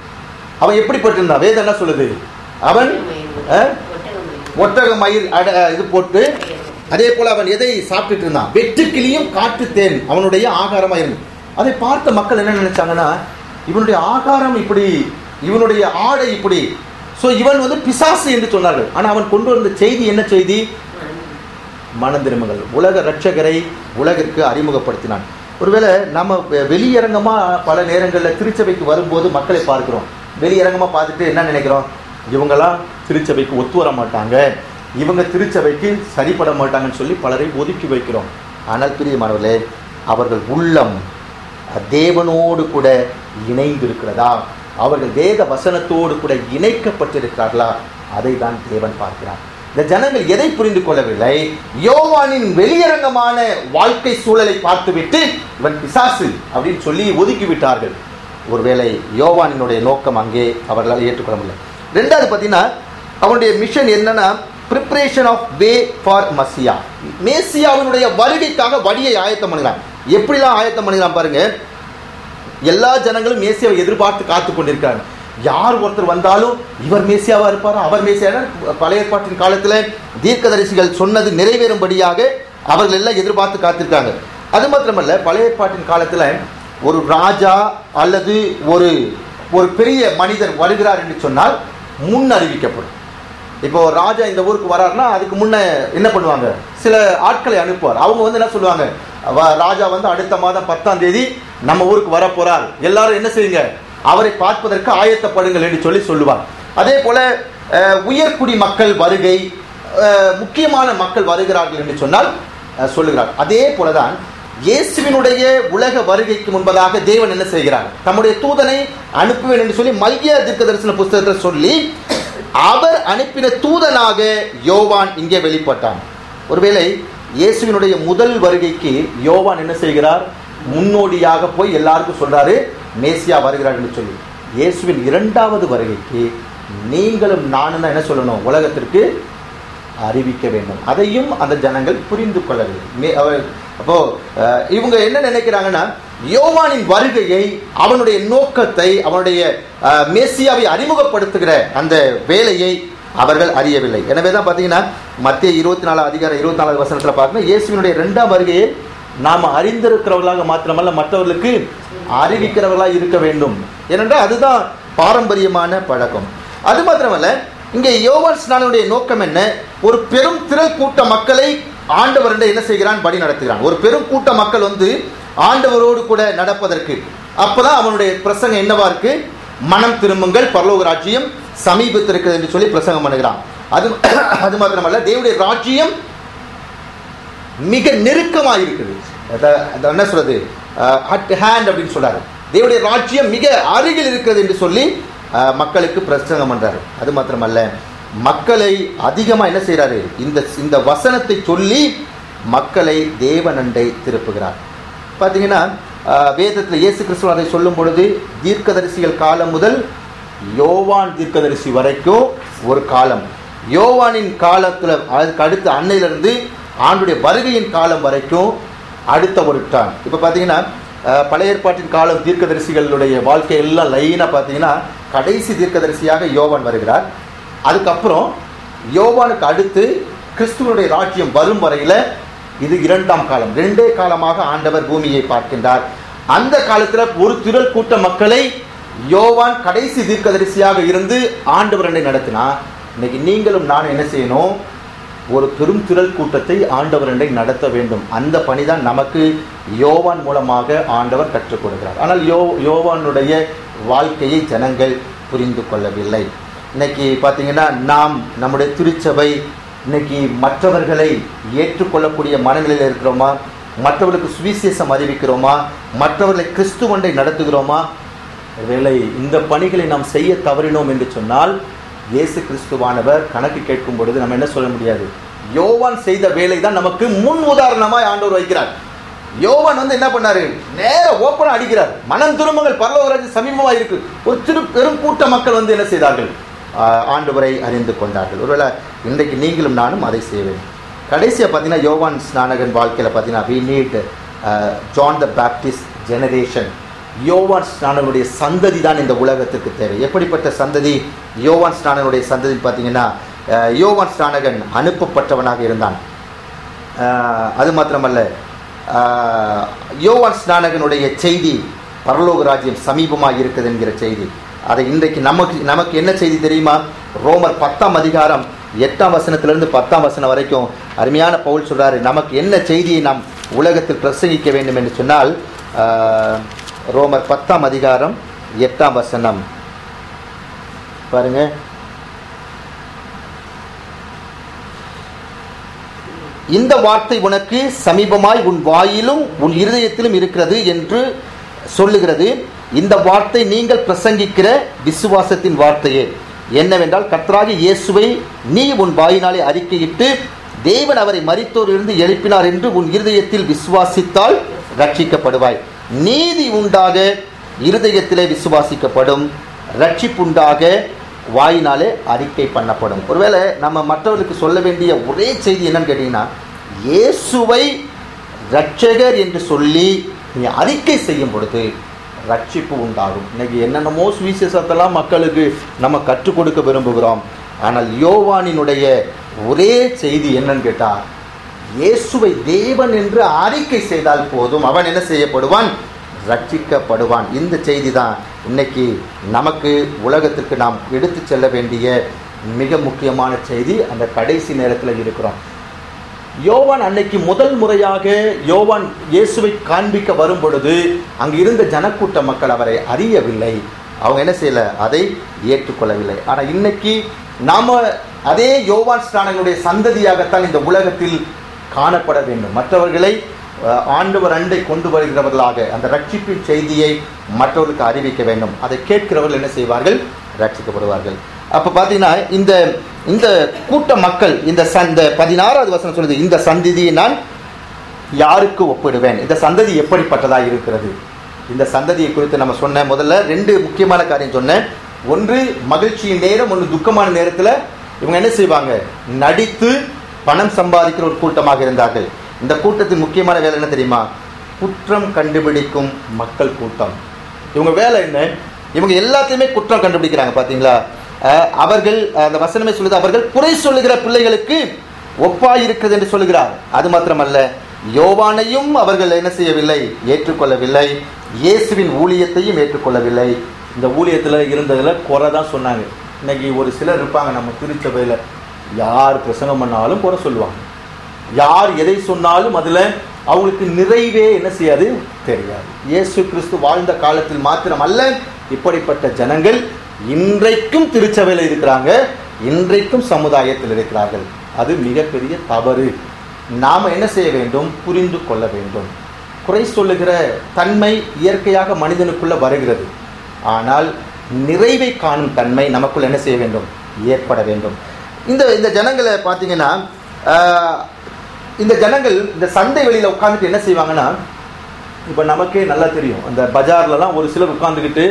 அவன் எப்படிப்பட்டிருந்தான் வேதம் என்ன சொல்லுது அவன் அஹ், ஒட்டகம் மயில். ஒட்டக மயிர் அட இது போட்டு அதே போல அவன் எதை சாப்பிட்டுட்டு இருந்தான் வெட்டுக்கிளியும் காட்டுத்தேன் அவனுடைய ஆகாரமா இருந்தது அதை பார்த்த மக்கள் என்ன நினைச்சாங்கன்னா இவனுடைய ஆகாரம் இப்படி இவனுடைய ஆடை இப்படி சோ இவன் வந்து பிசாசு என்று சொன்னார்கள் ஆனா அவன் கொண்டு வந்த செய்தி என்ன செய்தி மனம் திரும்புங்கள் உலக ரட்சகரை உலகிற்கு அறிமுகப்படுத்தினான் ஒருவேளை நம்ம வெ- வெளியரங்கமா பல நேரங்களில் திருச்சபைக்கு வரும்போது மக்களை பார்க்கிறோம் வெளியரங்கமா பார்த்துட்டு என்ன நினைக்கிறோம் இவங்கெல்லாம் திருச்சபைக்கு ஒத்து வர மாட்டாங்க இவங்க திருச்சபைக்கு சரிப்பட மாட்டாங்கன்னு சொல்லி பலரை ஒதுக்கி வைக்கிறோம் ஆனால் பிரியமானவர்களே அவர்கள் உள்ளம் தேவனோடு கூட இணைந்திருக்கிறதா அவர்கள் வேத வசனத்தோடு கூட இணைக்கப்பட்டிருக்கிறார்களா அதை தான் தேவன் பார்க்கிறார் இந்த ஜனங்கள் எதை புரிந்து கொள்ளவில்லை யோவானின் வெளியரங்கமான வாழ்க்கை சூழலை பார்த்துவிட்டு இவன் பிசாசு அப்படின்னு சொல்லி ஒதுக்கி விட்டார்கள் ஒருவேளை யோவானினுடைய நோக்கம் அங்கே அவர்களால் ஏற்றுக்கொள்ள முடியல ரெண்டாவது பார்த்தீங்கன்னா அவனுடைய மிஷன் என்னன்னா preparation of way for Messiah மேசியாவினுடைய வருகைக்காக வழியை ஆயத்தம் பண்ணுகிறான் எப்படிலாம் ஆயத்தம் பண்ணுகிறான் பாருங்க எல்லா ஜனங்களும் மேசியாவை எதிர்பார்த்து காத்து கொண்டிருக்காங்க யார் ஒருத்தர் வந்தாலும் இவர் மேசியாவா இருப்பாரா அவர் மேசியா பழைய ஏற்பாட்டின் காலத்துல தீர்க்கதரிசிகள் சொன்னது நிறைவேறும்படியாக அவர்கள் எல்லாம் எதிர்பார்த்து காத்திருக்காங்க அது மாத்திரமல்ல பழைய ஏற்பாட்டின் காலத்துல ஒரு ராஜா அல்லது ஒரு ஒரு பெரிய மனிதர் வருகிறார் என்று சொன்னால் முன் அறிவிக்கப்படும் இப்போ ராஜா இந்த ஊருக்கு வராருன்னா அதுக்கு முன்ன என்ன பண்ணுவாங்க சில ஆட்களை அனுப்புவார் அவங்க வந்து என்ன சொல்லுவாங்க வ- ராஜா வந்து அடுத்த மாதம் பத்தாம் தேதி நம்ம ஊருக்கு வர போறார் எல்லாரும் என்ன செய்யுங்க அவரை பார்ப்பதற்கு ஆயத்தப்படுங்கள் என்று சொல்லி சொல்லுவார் அதே போல அஹ், உயர்குடி மக்கள் வருகை அஹ், முக்கியமான மக்கள் வருகிறார்கள் என்று சொன்னால் அஹ், சொல்லுகிறார் அதே போலதான் இயேசுவினுடைய உலக வருகைக்கு முன்பதாக தேவன் என்ன செய்கிறார் தம்முடைய தூதனை அனுப்புவேன் என்று சொல்லி மல்கியா தீர்க்க தரிசன புஸ்தகத்தை சொல்லி அவர் அனுப்பின தூதனாக யோவான் இங்கே வெளிப்பட்டான் ஒருவேளை இயேசுவினுடைய முதல் வருகைக்கு யோவான் என்ன செய்கிறார் முன்னோடியாக போய் எல்லாருக்கும் சொல்றாரு மேசியா வருகிறார் என்று சொல்லி இயேசுவின் இரண்டாவது வருகைக்கு நீங்களும் நானும் தான் என்ன சொல்லணும் உலகத்திற்கு அறிவிக்க வேண்டும் அதையும் அந்த ஜனங்கள் புரிந்து கொள்ளவில்லை மே- அவர் அப்போ அஹ், இவங்க என்ன நினைக்கிறாங்கன்னா யோவானின் வருகையை அவனுடைய நோக்கத்தை அவனுடைய அஹ், மேசியாவை அறிமுகப்படுத்துகிற அந்த வேலையை அவர்கள் அறியவில்லை எனவே தான் பார்த்தீங்கன்னா மத்திய இருபத்தி நாலு அதிகாரம் இருபத்தி நாலாவது வசனத்தில் பார்க்கணும் இயேசுவினுடைய இரண்டாம் வருகையை நாம் அறிந்திருக்கிறவர்களாக மாத்திரமல்ல மற்றவர்களுக்கு அறிவிக்கிறவர்களாக இருக்க வேண்டும் ஏனென்றால் அதுதான் பாரம்பரியமான பழக்கம் அது மாத்திரமல்ல இங்கே யோவான் ஸ்நானனுடைய நோக்கம் என்ன ஒரு பெரும் திரள் கூட்ட மக்களை ஆண்டவருடைய என்ன செய்கிறான் வழி நடத்துகிறான் ஒரு பெரும் கூட்ட மக்கள் வந்து ஆண்டவரோடு கூட நடப்பதற்கு அப்பதான் அவனுடைய பிரசங்கம் என்னவா இருக்கு மனம் திரும்புங்கள் பரலோக ராஜ்யம் சமீபத்தில் இருக்கிறது என்று சொல்லி பிரசங்கம் பண்ணுகிறான் அது அது மாத்திரமல்ல தேவனுடைய ராஜ்யம் மிக நெருக்கமாக இருக்குது அத- அத என்ன சொல்றது அட் ஹேண்ட் அப்படின்னு சொல்றாரு தேவனுடைய ராஜ்யம் மிக அருகில் இருக்கிறது என்று சொல்லி அஹ், மக்களுக்கு பிரசங்கம் பண்றாரு அது மாத்திரமல்ல மக்களை அதிகமாக என்ன செய்றாரு இந்த இந்த வசனத்தை சொல்லி மக்களை தேவனண்டை திருப்புகிறார் பார்த்தீங்கன்னா அஹ், வேதத்தில் இயேசு கிறிஸ்துவ அதை சொல்லும் பொழுது தீர்க்கதரிசிகள் காலம் முதல் யோவான் தீர்க்கதரிசி வரைக்கும் ஒரு காலம் யோவானின் காலத்தில் அதுக்கு அடுத்த அன்னையிலிருந்து ஆண்டுடைய வருகையின் காலம் வரைக்கும் அடுத்த ஒரு டான் இப்போ பார்த்தீங்கன்னா அஹ், பழைய ஏற்பாட்டின் காலம் தீர்க்கதரிசிகளுடைய வாழ்க்கை எல்லாம் லைனாக பார்த்தீங்கன்னா கடைசி தீர்க்கதரிசியாக யோவான் வருகிறார் அதுக்கப்புறம் யோவானுக்கு அடுத்து கிறிஸ்துவனுடைய ராஜ்யம் வரும் வரையில் இது இரண்டாம் காலம் ரெண்டே காலமாக ஆண்டவர் பூமியை பார்க்கின்றார் அந்த காலத்தில் ஒரு திரள் கூட்ட மக்களை யோவான் கடைசி தீர்க்கதரிசியாக இருந்து ஆண்டவரனை நடத்தினா இன்னைக்கு நீங்களும் நான் என்ன செய்யணும் ஒரு பெரும் திரள் கூட்டத்தை ஆண்டவரண்டை நடத்த வேண்டும் அந்த பணிதான் நமக்கு யோவான் மூலமாக ஆண்டவர் கற்றுக் கொடுக்கிறார் ஆனால் யோ யோவானுடைய வாழ்க்கையை ஜனங்கள் புரிந்து கொள்ளவில்லை இன்னைக்கு பார்த்தீங்கன்னா நாம் நம்முடைய திருச்சபை இன்னைக்கு மற்றவர்களை ஏற்றுக்கொள்ளக்கூடிய மனநிலையில் இருக்கிறோமா மற்றவர்களுக்கு சுவிசேஷம் அறிவிக்கிறோமா மற்றவர்களை கிறிஸ்துவண்டை நடத்துகிறோமா ஒருவேளை இந்த பணிகளை நாம் செய்ய தவறினோம் என்று சொன்னால் இயேசு கிறிஸ்துவானவர் கணக்கு கேட்கும் பொழுது நம்ம என்ன சொல்ல முடியாது யோவான் செய்த வேலை தான் நமக்கு முன் உதாரணமாய் ஆண்டவர் வைக்கிறார் யோவான் வந்து என்ன பண்ணாரு நேர ஓப்பனா அடிக்கிறார் மனம் திரும்பங்கள் பரலோகராஜ் சமீபமா இருக்கு ஒரு திரு பெரும் கூட்ட மக்கள் வந்து என்ன செய்தார்கள் ஆஹ், ஆண்டவரை அறிந்து கொண்டார்கள் ஒருவேளை இன்றைக்கு நீங்களும் நானும் அதை செய்ய வேண்டும் கடைசியாக பார்த்தீங்கன்னா யோவான் ஸ்நானகன் வாழ்க்கையில் பார்த்தீங்கன்னா we need John the Baptist generation யோவான் ஸ்நானனுடைய சந்ததி தான் இந்த உலகத்திற்கு தேவை எப்படிப்பட்ட சந்ததி யோவான் ஸ்நானனுடைய சந்ததி பார்த்தீங்கன்னா அஹ், யோவான் ஸ்நானகன் அனுப்பப்பட்டவனாக இருந்தான் ஆஹ், அது மாத்திரமல்ல ஆஹ், யோவான் ஸ்நானகனுடைய செய்தி பரலோக ராஜ்யம் சமீபமாக இருக்குது என்கிற செய்தி அதை இன்றைக்கு நமக்கு நமக்கு என்ன செய்தி தெரியுமா ரோமர் பத்தாம் அதிகாரம் எட்டாம் வசனத்திலிருந்து பத்தாம் வசனம் வரைக்கும் அருமையான பவுல் சொல்றாரு நமக்கு என்ன செய்தியை நாம் உலகத்தில் பிரசங்கிக்க வேண்டும் என்று சொன்னால் ஆஹ், ரோமர் பத்தாம் அதிகாரம் எட்டாம் வசனம் பாருங்க இந்த வார்த்தை உனக்கு சமீபமாய் உன் வாயிலும் உன் இருதயத்திலும் இருக்கிறது என்று சொல்லுகிறது இந்த வார்த்தை நீங்கள் பிரசங்கிக்கிற விசுவாசத்தின் வார்த்தையே என்னவென்றால் கர்த்தராகிய இயேசுவை நீ உன் வாயினாலே அறிக்கையிட்டு தேவன் அவரை மரித்தோரிலிருந்து எழுப்பினார் என்று உன் இருதயத்தில் விசுவாசித்தால் ரட்சிக்கப்படுவாய் நீதி உண்டாக இருதயத்திலே விசுவாசிக்கப்படும் ரட்சிப்புண்டாக வாயினாலே அறிக்கை பண்ணப்படும் ஒருவேளை நம்ம மற்றவர்களுக்கு சொல்ல வேண்டிய ஒரே செய்தி என்னன்னு கேட்டீங்கன்னா இயேசுவை ரட்சகர் என்று சொல்லி நீ அறிக்கை செய்யும் பொழுது ரட்சிப்பு உண்டாகும் இன்னைக்கு என்னென்னமோ சுவிசேஷத்தெல்லாம் மக்களுக்கு நம்ம கற்றுக் கொடுக்க விரும்புகிறோம் ஆனால் யோவானினுடைய ஒரே செய்தி என்னன்னு கேட்டா இயேசுவை தேவன் என்று அறிக்கை செய்தால் போதும் அவன் என்ன செய்யப்படுவான் ரட்சிக்கப்படுவான் இந்த செய்தி தான் இன்னைக்கு நமக்கு உலகத்திற்கு நாம் எடுத்து செல்ல வேண்டிய மிக முக்கியமான செய்தி அந்த கடைசி நேரத்தில் இருக்கிறோம் யோவான் அன்னைக்கு முதல் முறையாக யோவான் இயேசுவை காண்பிக்க வரும் பொழுது அங்கு இருந்த ஜனக்கூட்ட மக்கள் அவரை அறியவில்லை அவங்க என்ன செய்யல அதை ஏற்றுக்கொள்ளவில்லை ஆனால் இன்னைக்கு நாம அதே யோவான் ஸ்நானங்களுடைய சந்ததியாகத்தான் இந்த உலகத்தில் காணப்பட வேண்டும் மற்றவர்களை அஹ், ஆண்டவர் அண்டை கொண்டு வருகிறவர்களாக அந்த ரட்சிப்பின் செய்தியை மற்றவர்களுக்கு அறிவிக்க வேண்டும் அதை கேட்கிறவர்கள் என்ன செய்வார்கள் ரட்சிக்கப்படுவார்கள் அப்ப பார்த்தீங்கன்னா இந்த இந்த கூட்ட மக்கள் இந்த சந்த பதினாறாவது வசனம் சொல்லுது இந்த சந்ததியை நான் யாருக்கு ஒப்பிடுவேன் இந்த சந்ததி எப்படிப்பட்டதா இருக்கிறது இந்த சந்ததியை குறித்து நம்ம சொன்ன முதல்ல ரெண்டு முக்கியமான காரியம் சொன்னேன் ஒன்று மகிழ்ச்சியின் நேரம் ஒன்று துக்கமான நேரத்தில் இவங்க என்ன செய்வாங்க நடித்து பணம் சம்பாதிக்கிற ஒரு கூட்டமாக இருந்தார்கள் இந்த கூட்டத்தின் முக்கியமான வேலை என்ன தெரியுமா குற்றம் கண்டுபிடிக்கும் மக்கள் கூட்டம் இவங்க வேலை என்ன இவங்க எல்லாத்தையுமே குற்றம் கண்டுபிடிக்கிறாங்க பாத்தீங்களா அஹ், அவர்கள் அந்த வசனமே சொல்லுது அவர்கள் குறை சொல்லுகிற பிள்ளைகளுக்கு ஒப்பாய் இருக்கிறது என்று சொல்லுகிறார் அது மாத்திரமல்ல யோவானையும் அவர்கள் என்ன செய்யவில்லை ஏற்றுக்கொள்ளவில்லை இயேசுவின் ஊழியத்தையும் ஏற்றுக்கொள்ளவில்லை இந்த ஊழியத்தில் இருந்ததுல குறை தான் சொன்னாங்க இன்னைக்கு ஒரு சிலர் இருப்பாங்க நம்ம திருச்சபையில் யார் பிரசங்கம் பண்ணாலும் குறை சொல்லுவாங்க யார் எதை சொன்னாலும் அதுல அவங்களுக்கு நிறைவே என்ன செய்யாது தெரியாது இயேசு கிறிஸ்து வாழ்ந்த காலத்தில் மாத்திரம் அல்ல இப்படிப்பட்ட ஜனங்கள் இன்றைக்கும் திருச்சபையில் இருக்கிறாங்க இன்றைக்கும் சமுதாயத்தில் இருக்கிறார்கள் அது மிகப்பெரிய தவறு நாம என்ன செய்ய வேண்டும் புரிந்து கொள்ள வேண்டும் குறை சொல்லுகிற தன்மை இயற்கையாக மனிதனுக்குள்ள வருகிறது ஆனால் நிறைவை காணும் தன்மை நமக்குள்ள என்ன செய்ய வேண்டும் ஏற்பட வேண்டும் இந்த இந்த ஜனங்களை பார்த்தீங்கன்னா ஆஹ், இந்த ஜனங்கள் இந்த சந்தை வெளியில உட்காந்துட்டு என்ன செய்வாங்கன்னா இப்போ நமக்கே நல்லா தெரியும் அந்த பஜார்லலாம் ஒரு சிலர் உட்காந்துக்கிட்டு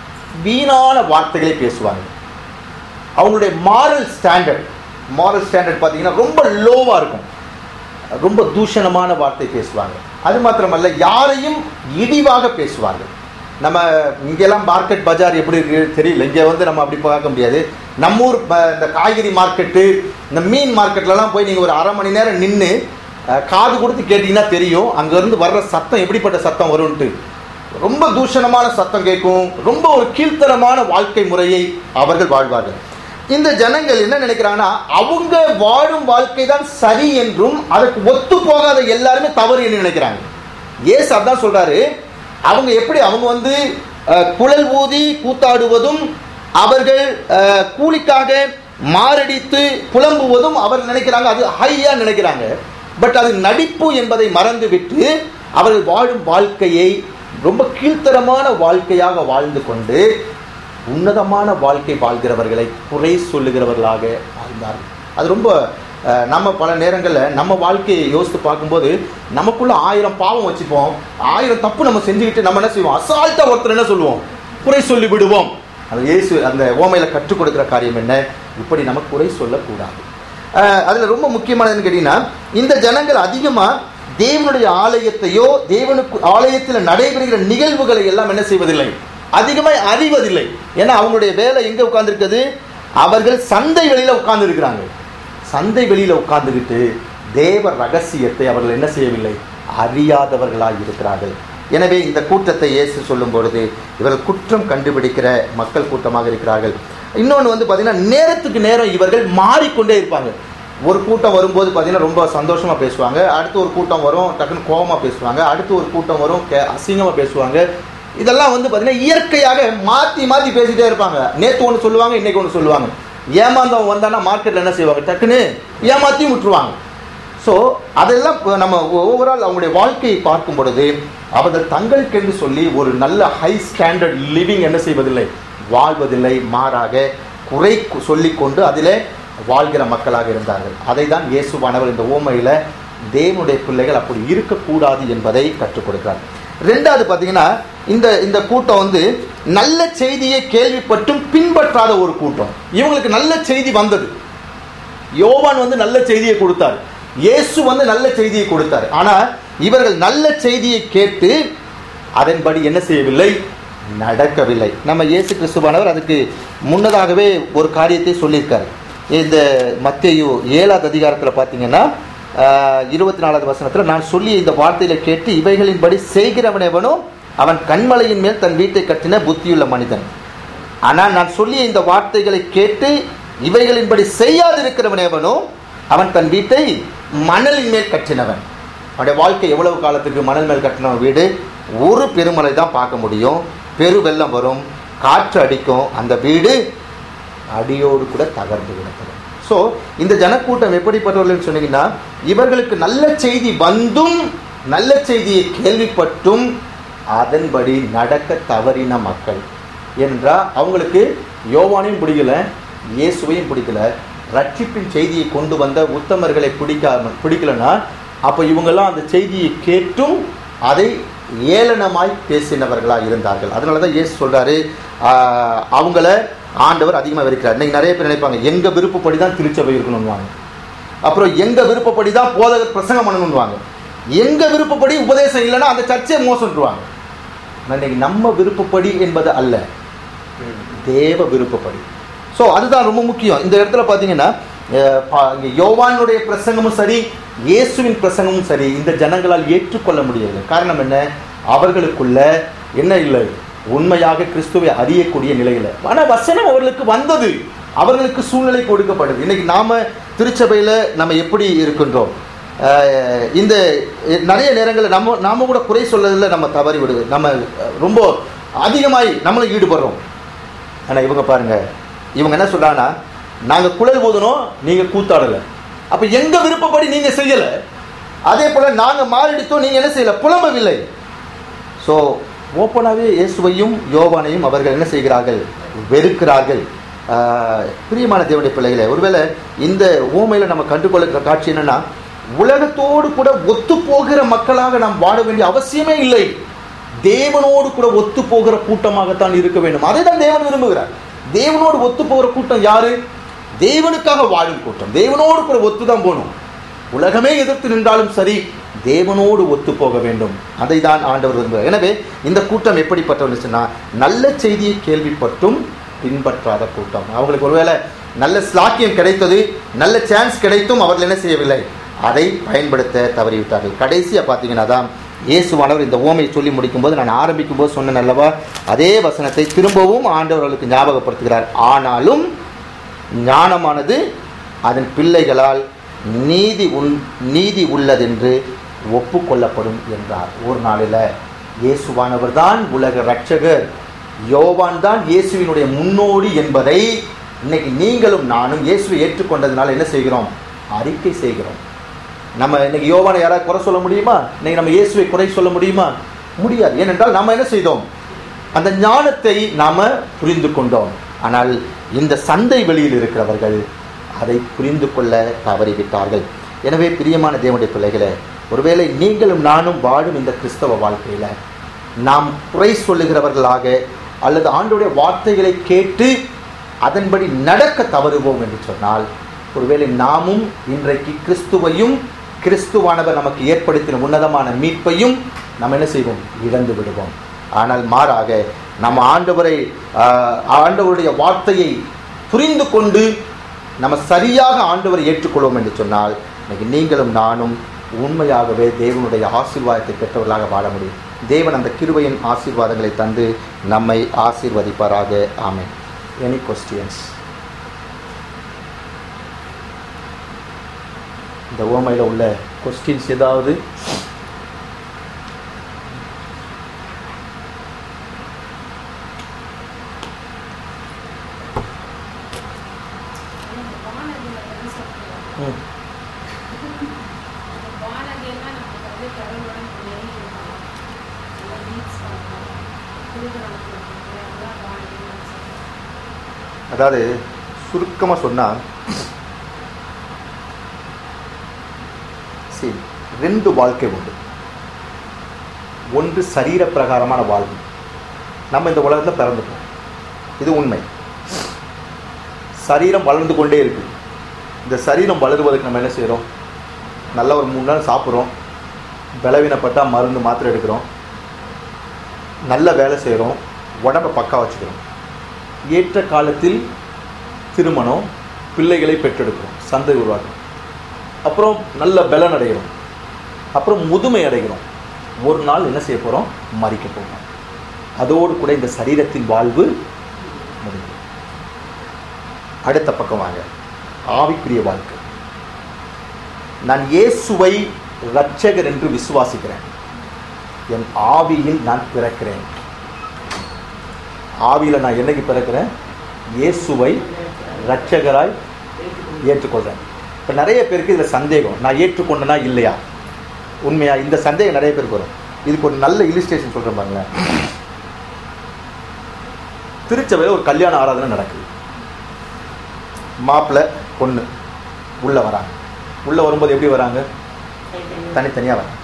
வீணான வார்த்தைகளை பேசுவாங்க அவங்களுடைய மாரல் ஸ்டாண்டர்ட் மாரல் ஸ்டாண்டர்ட் பார்த்தீங்கன்னா ரொம்ப லோவாக இருக்கும் ரொம்ப தூஷணமான வார்த்தை பேசுவாங்க அது மாத்திரமல்ல யாரையும் இழிவாக பேசுவாங்க நம்ம இங்கெல்லாம் மார்க்கெட் பஜார் எப்படி இருக்கு தெரியல இங்கே வந்து நம்ம அப்படி பார்க்க முடியாது நம்ம ஊர் ப- இந்த காய்கறி மார்க்கெட்டு இந்த மீன் மார்க்கெட்லலாம் போய் நீங்கள் ஒரு அரை மணி நேரம் நின்று காது கொடுத்து கேட்டிங்கன்னா தெரியும் அங்கேருந்து வர்ற சத்தம் எப்படிப்பட்ட சத்தம் வரும்ன்ட்டு ரொம்ப தூஷணமான சத்தம் கேட்கும் ரொம்ப ஒரு கீழ்த்தரமான வாழ்க்கை முறையை அவர்கள் வாழ்வார்கள் இந்த ஜனங்கள் என்ன நினைக்கிறாங்கன்னா அவங்க வாழும் வாழ்க்கை தான் சரி என்றும் அதற்கு ஒத்து போகாத எல்லாருமே தவறு என்று நினைக்கிறாங்க ஏசு அதான் சொல்றாரு அவங்க எப்படி அவங்க வந்து அஹ், குழல் ஊதி கூத்தாடுவதும் அவர்கள் அஹ், கூலிக்காக மாரடித்து புலம்புவதும் அவர்கள் நினைக்கிறாங்க அது ஹையா நினைக்கிறாங்க பட் அது நடிப்பு என்பதை மறந்துவிட்டு அவர்கள் வாழும் வாழ்க்கையை ரொம்ப கீழ்த்தரமான வாழ்க்கையாக வாழ்ந்து கொண்டு உன்னதமான வாழ்க்கை வாழ்கிறவர்களை குறை சொல்லுகிறவர்களாக வாழ்ந்தார்கள் அது ரொம்ப அஹ், நம்ம பல நேரங்களில் நம்ம வாழ்க்கையை யோசித்து பார்க்கும்போது நமக்குள்ள ஆயிரம் பாவம் வச்சுப்போம் ஆயிரம் தப்பு நம்ம செஞ்சுக்கிட்டு நம்ம என்ன செய்வோம் அசால்ட்டா ஒருத்தர் என்ன சொல்லுவோம் குறை சொல்லி விடுவோம் அந்த இயேசு அந்த ஓமையில கற்றுக் கொடுக்கிற காரியம் என்ன இப்படி நம்ம குறை சொல்லக்கூடாது அஹ், அதுல ரொம்ப முக்கியமானதுன்னு கேட்டீங்கன்னா இந்த ஜனங்கள் அதிகமா தேவனுடைய ஆலயத்தையோ தேவனுக்கு ஆலயத்தில் நடைபெறுகிற நிகழ்வுகளை எல்லாம் என்ன செய்வதில்லை அதிகமாய் அறிவதில்லை ஏன்னா அவங்களுடைய வேலை எங்க உட்கார்ந்திருக்குது அவர்கள் சந்தை வெளியில உட்கார்ந்து இருக்கிறாங்க சந்தை வெளியில உட்கார்ந்துக்கிட்டு தேவ ரகசியத்தை அவர்கள் என்ன செய்யவில்லை அறியாதவர்களாய் இருக்கிறார்கள் எனவே இந்த கூட்டத்தை இயேசு சொல்லும் பொழுது இவர்கள் குற்றம் கண்டுபிடிக்கிற மக்கள் கூட்டமாக இருக்கிறார்கள் இன்னொன்று வந்து பார்த்தீங்கன்னா நேரத்துக்கு நேரம் இவர்கள் மாறிக்கொண்டே இருப்பாங்க ஒரு கூட்டம் வரும்போது பார்த்தீங்கன்னா ரொம்ப சந்தோஷமாக பேசுவாங்க அடுத்து ஒரு கூட்டம் வரும் டக்குன்னு கோபமாக பேசுவாங்க அடுத்து ஒரு கூட்டம் வரும் கே அசிங்கமாக பேசுவாங்க இதெல்லாம் வந்து பார்த்தீங்கன்னா இயற்கையாக மாற்றி மாற்றி பேசிட்டே இருப்பாங்க நேற்று ஒன்று சொல்லுவாங்க இன்னைக்கு ஒன்று சொல்லுவாங்க ஏமாந்தவன் வந்தானா மார்க்கெட்டில் என்ன செய்வாங்க டக்குன்னு ஏமாற்றியும் விட்டுருவாங்க ஸோ அதெல்லாம் இப்ப நம்ம ஓவரால் அவங்களுடைய வாழ்க்கையை பார்க்கும் பொழுது அவர்கள் தங்களுக்கென்று சொல்லி ஒரு நல்ல ஹை ஸ்டாண்டர்ட் லிவிங் என்ன செய்வதில்லை வாழ்வதில்லை மாறாக குறை கு- சொல்லிக்கொண்டு அதிலே வாழ்கிற மக்களாக இருந்தார்கள் அதை தான் இயேசுவானவர் இந்த ஓமையில் தேவனுடைய பிள்ளைகள் அப்படி இருக்கக்கூடாது என்பதை கற்றுக் கொடுக்கிறார் ரெண்டாவது பார்த்தீங்கன்னா இந்த இந்த கூட்டம் வந்து நல்ல செய்தியை கேள்விப்பட்டும் பின்பற்றாத ஒரு கூட்டம் இவங்களுக்கு நல்ல செய்தி வந்தது யோவான் வந்து நல்ல செய்தியை கொடுத்தார் இயேசு வந்து நல்ல செய்தியை கொடுத்தார் ஆனா இவர்கள் நல்ல செய்தியை கேட்டு அதன்படி என்ன செய்யவில்லை நடக்கவில்லை நம்ம இயேசு கிறிஸ்துவானவர் அதுக்கு முன்னதாகவே ஒரு காரியத்தை சொல்லியிருக்காரு இந்த மத்தேயு ஏழாவது அதிகாரத்தில் பார்த்தீங்கன்னா இருபத்தி நாலாவது வசனத்தில் நான் சொல்லிய இந்த வார்த்தையில கேட்டு இவைகளின்படி செய்கிறவனெவனோ அவன் கண்மலையின் மேல் தன் வீட்டை கட்டின புத்தியுள்ள மனிதன் ஆனால் நான் சொல்லிய இந்த வார்த்தைகளை கேட்டு இவைகளின்படி செய்யாதிருக்கிறவன் எவனோ அவன் தன் வீட்டை மணலின் மேல் கட்டினவன் அவனுடைய வாழ்க்கை எவ்வளவு காலத்துக்கு மணல் மேல் கட்டின வீடு ஒரு பெருமலை தான் பார்க்க முடியும் பெரு வெள்ளம் வரும் காற்று அடிக்கும் அந்த வீடு அடியோடு கூட தகர்ந்து விடப்படும் ஸோ இந்த ஜனக்கூட்டம் எப்படிப்பட்டவர்கள் சொன்னீங்கன்னா இவர்களுக்கு நல்ல செய்தி வந்தும் நல்ல செய்தியை கேள்விப்பட்டும் அதன்படி நடக்க தவறின மக்கள் என்றால் அவங்களுக்கு யோவானையும் பிடிக்கல இயேசுவையும் பிடிக்கல ரட்சிப்பின் செய்தியை கொண்டு வந்த உத்தமர்களை பிடிக்காம பிடிக்கலன்னா அப்போ இவங்கெல்லாம் அந்த செய்தியை கேட்டும் அதை ஏளனமாய் பேசினவர்களாக இருந்தார்கள் அதனால தான் இயேசு சொல்றாரு ஆஹ், அவங்கள ஆண்டவர் அதிகமாக வெறுக்கிறார் இன்னைக்கு நிறைய பேர் நினைப்பாங்க எங்க விருப்பப்படி தான் திருச்சபை இருக்கணும்னுவாங்க அப்புறம் எங்க விருப்பப்படி தான் போதகர் பிரசங்கம் பண்ணணும்னுவாங்க எங்க விருப்பப்படி உபதேசம் இல்லைன்னா அந்த சர்ச்சை மோசம்ன்றுவாங்க ஆனா இன்னைக்கு நம்ம விருப்பப்படி என்பது அல்ல தேவ விருப்பப்படி ஸோ அதுதான் ரொம்ப முக்கியம் இந்த இடத்துல பார்த்தீங்கன்னா அஹ், பா- இங்க யோவானுடைய பிரசங்கமும் சரி இயேசுவின் பிரசங்கமும் சரி இந்த ஜனங்களால் ஏற்றுக்கொள்ள முடியவில்லை காரணம் என்ன அவர்களுக்குள்ள என்ன இல்லை உண்மையாக கிறிஸ்துவை அறியக்கூடிய நிலையில் ஆனால் வசனம் அவர்களுக்கு வந்தது அவர்களுக்கு சூழ்நிலை கொடுக்கப்படுது இன்னைக்கு நாம திருச்சபையில் நம்ம எப்படி இருக்கின்றோம் அஹ், இந்த நிறைய நேரங்களில் நம்ம நாம கூட குறை சொல்லதில் நம்ம தவறி விடுது நம்ம அஹ், ரொம்ப அதிகமாய் நம்மளும் ஈடுபடுறோம் ஆனால் இவங்க பாருங்க இவங்க என்ன சொல்றாங்கன்னா நாங்கள் குழல் ஊதணும் நீங்கள் கூத்தாடலை அப்போ எங்க விருப்பப்படி நீங்கள் செய்யலை அதே போல நாங்கள் மாரடித்தோம் நீங்கள் என்ன செய்யலை புலம்பவில்லை ஸோ ஓப்பனாகவே இயேசுவையும் யோவானையும் அவர்கள் என்ன செய்கிறார்கள் வெறுக்கிறார்கள் ஆஹ், பிரியமான தேவனுடைய பிள்ளைகளே ஒருவேளை இந்த ஊமையில் நம்ம கண்டுகொள்ளுகிற காட்சி என்னன்னா உலகத்தோடு கூட ஒத்து போகிற மக்களாக நாம் வாழ வேண்டிய அவசியமே இல்லை தேவனோடு கூட ஒத்து போகிற கூட்டமாகத்தான் இருக்க வேண்டும் அதை தான் தேவன் விரும்புகிறார் தேவனோடு ஒத்து போகிற கூட்டம் யாரு தேவனுக்காக வாழும் கூட்டம் தேவனோடு கூட ஒத்து தான் போகணும் உலகமே எதிர்த்து நின்றாலும் சரி தேவனோடு ஒத்து போக வேண்டும் அதை தான் ஆண்டவர் விரும்புகிறார் எனவே இந்த கூட்டம் எப்படிப்பட்டவன்னு சொன்னா நல்ல செய்தியை கேள்விப்பட்டும் பின்பற்றாத கூட்டம் அவங்களுக்கு ஒருவேளை நல்ல ஸ்லாக்கியம் கிடைத்தது நல்ல சான்ஸ் கிடைத்தும் அவர்கள் என்ன செய்யவில்லை அதை பயன்படுத்த தவறிவிட்டார்கள் கடைசியாக பார்த்தீங்கன்னா தான் இயேசுவானவர் இந்த ஓமையை சொல்லி முடிக்கும்போது நான் ஆரம்பிக்கும் போது சொன்னேன் அல்லவா அதே வசனத்தை திரும்பவும் ஆண்டவர்களுக்கு ஞாபகப்படுத்துகிறார் ஆனாலும் ஞானமானது அதன் பிள்ளைகளால் நீதி உன் நீதி உள்ளதென்று ஒப்புக்கொள்ளப்படும் என்றார் ஒரு நாளில் இயேசுவானவர் தான் உலக ரட்சகர் யோவான் தான் இயேசுவினுடைய முன்னோடி என்பதை இன்னைக்கு நீங்களும் நானும் இயேசுவை ஏற்றுக்கொண்டதுனால என்ன செய்கிறோம் அறிக்கை செய்கிறோம் நம்ம இன்னைக்கு யோவானை யாராவது குறை சொல்ல முடியுமா இன்னைக்கு நம்ம இயேசுவை குறை சொல்ல முடியுமா முடியாது ஏனென்றால் நம்ம என்ன செய்தோம் அந்த ஞானத்தை நாம புரிந்து கொண்டோம் ஆனால் இந்த சந்தை வெளியில் இருக்கிறவர்கள் அதை புரிந்து கொள்ள தவறிவிட்டார்கள் எனவே பிரியமான தேவனுடைய பிள்ளைகளே ஒருவேளை நீங்களும் நானும் வாழும் இந்த கிறிஸ்தவ வாழ்க்கையில நாம் குறை சொல்லுகிறவர்களாக அல்லது ஆண்டுடைய வார்த்தைகளை கேட்டு அதன்படி நடக்க தவறுவோம் என்று சொன்னால் ஒருவேளை நாமும் இன்றைக்கு கிறிஸ்துவையும் கிறிஸ்துவானவர் நமக்கு ஏற்படுத்தின உன்னதமான மீட்பையும் நம்ம என்ன செய்வோம் இழந்து விடுவோம் ஆனால் மாறாக நம்ம ஆண்டவரை ஆஹ், ஆண்டவருடைய வார்த்தையை புரிந்து கொண்டு நம்ம சரியாக ஆண்டவரை ஏற்றுக்கொள்வோம் என்று சொன்னால் இன்னைக்கு நீங்களும் நானும் உண்மையாகவே தேவனுடைய ஆசீர்வாதத்தை பெற்றவர்களாக வாழ முடியும் தேவன் அந்த கிருபையின் ஆசீர்வாதங்களை தந்து நம்மை ஆசீர்வதிப்பாராக ஆமென் எனி கொஸ்டியன்ஸ் இந்த ஓமையில் உள்ள கொஸ்டின்ஸ் ஏதாவது இந்த வானதியில என்ன சொல்றாங்க? ம் இந்த வானதியெல்லாம் நமக்கு வந்து கடவுளுடன் நெருங்கி இருக்கணும். நல்லா deeds பண்ணணும். திருக்குறளுக்கு வந்து அதெல்லாம் வானதின்னு சொல்றாங்க. அதாவது சுருக்கமாக சொன்னால் சரி ரெண்டு வாழ்க்கை உண்டு ஒன்று சரீர பிரகாரமான வாழ்வு நம்ம இந்த உலகத்தில் பிறந்துட்டோம் இது உண்மை சரீரம் வளர்ந்து கொண்டே இருக்கு இந்த சரீரம் வளருவதற்கு நம்ம என்ன செய்கிறோம் நல்ல ஒரு மூணு நாள் சாப்பிட்றோம் பலவீனப்பட்டால் மருந்து மாத்திரை எடுக்கிறோம் நல்ல வேலை செய்கிறோம் உடம்பை பக்கா வச்சுக்கிறோம் ஏற்ற காலத்தில் திருமணம் பிள்ளைகளை பெற்றெடுக்கிறோம் சந்தை உருவாக்குறோம் அப்புறம் நல்ல பலன் அடைகிறோம் அப்புறம் முதுமை அடைகிறோம் ஒரு நாள் என்ன செய்ய போகிறோம் மறிக்க போகிறோம் அதோடு கூட இந்த சரீரத்தின் வாழ்வு முடியும் அடுத்த பக்கம் வாங்க ஆவிக்குரிய வாழ்க்கை நான் இயேசுவை இரட்சகர் என்று விசுவாசிக்கிறேன் என் ஆவியில் நான் பிறக்கிறேன் ஆவியில் நான் என்னைக்கு பிறக்கிறேன் இயேசுவை இரட்சகராய் ஏற்றுக்கொள்கிறேன் இப்போ நிறைய பேருக்கு இதில் சந்தேகம் நான் ஏற்றுக்கொண்டனா இல்லையா உண்மையா இந்த சந்தேகம் நிறைய பேருக்கு வரும் இதுக்கு ஒரு நல்ல இலிஸ்ட்ரேஷன் சொல்கிறேன் பாருங்களேன் திருச்சபையில் ஒரு கல்யாண ஆராதனை நடக்குது மாப்பிள்ளை பொண்ணு உள்ளே வராங்க உள்ளே வரும்போது எப்படி வராங்க தனித்தனியாக வராங்க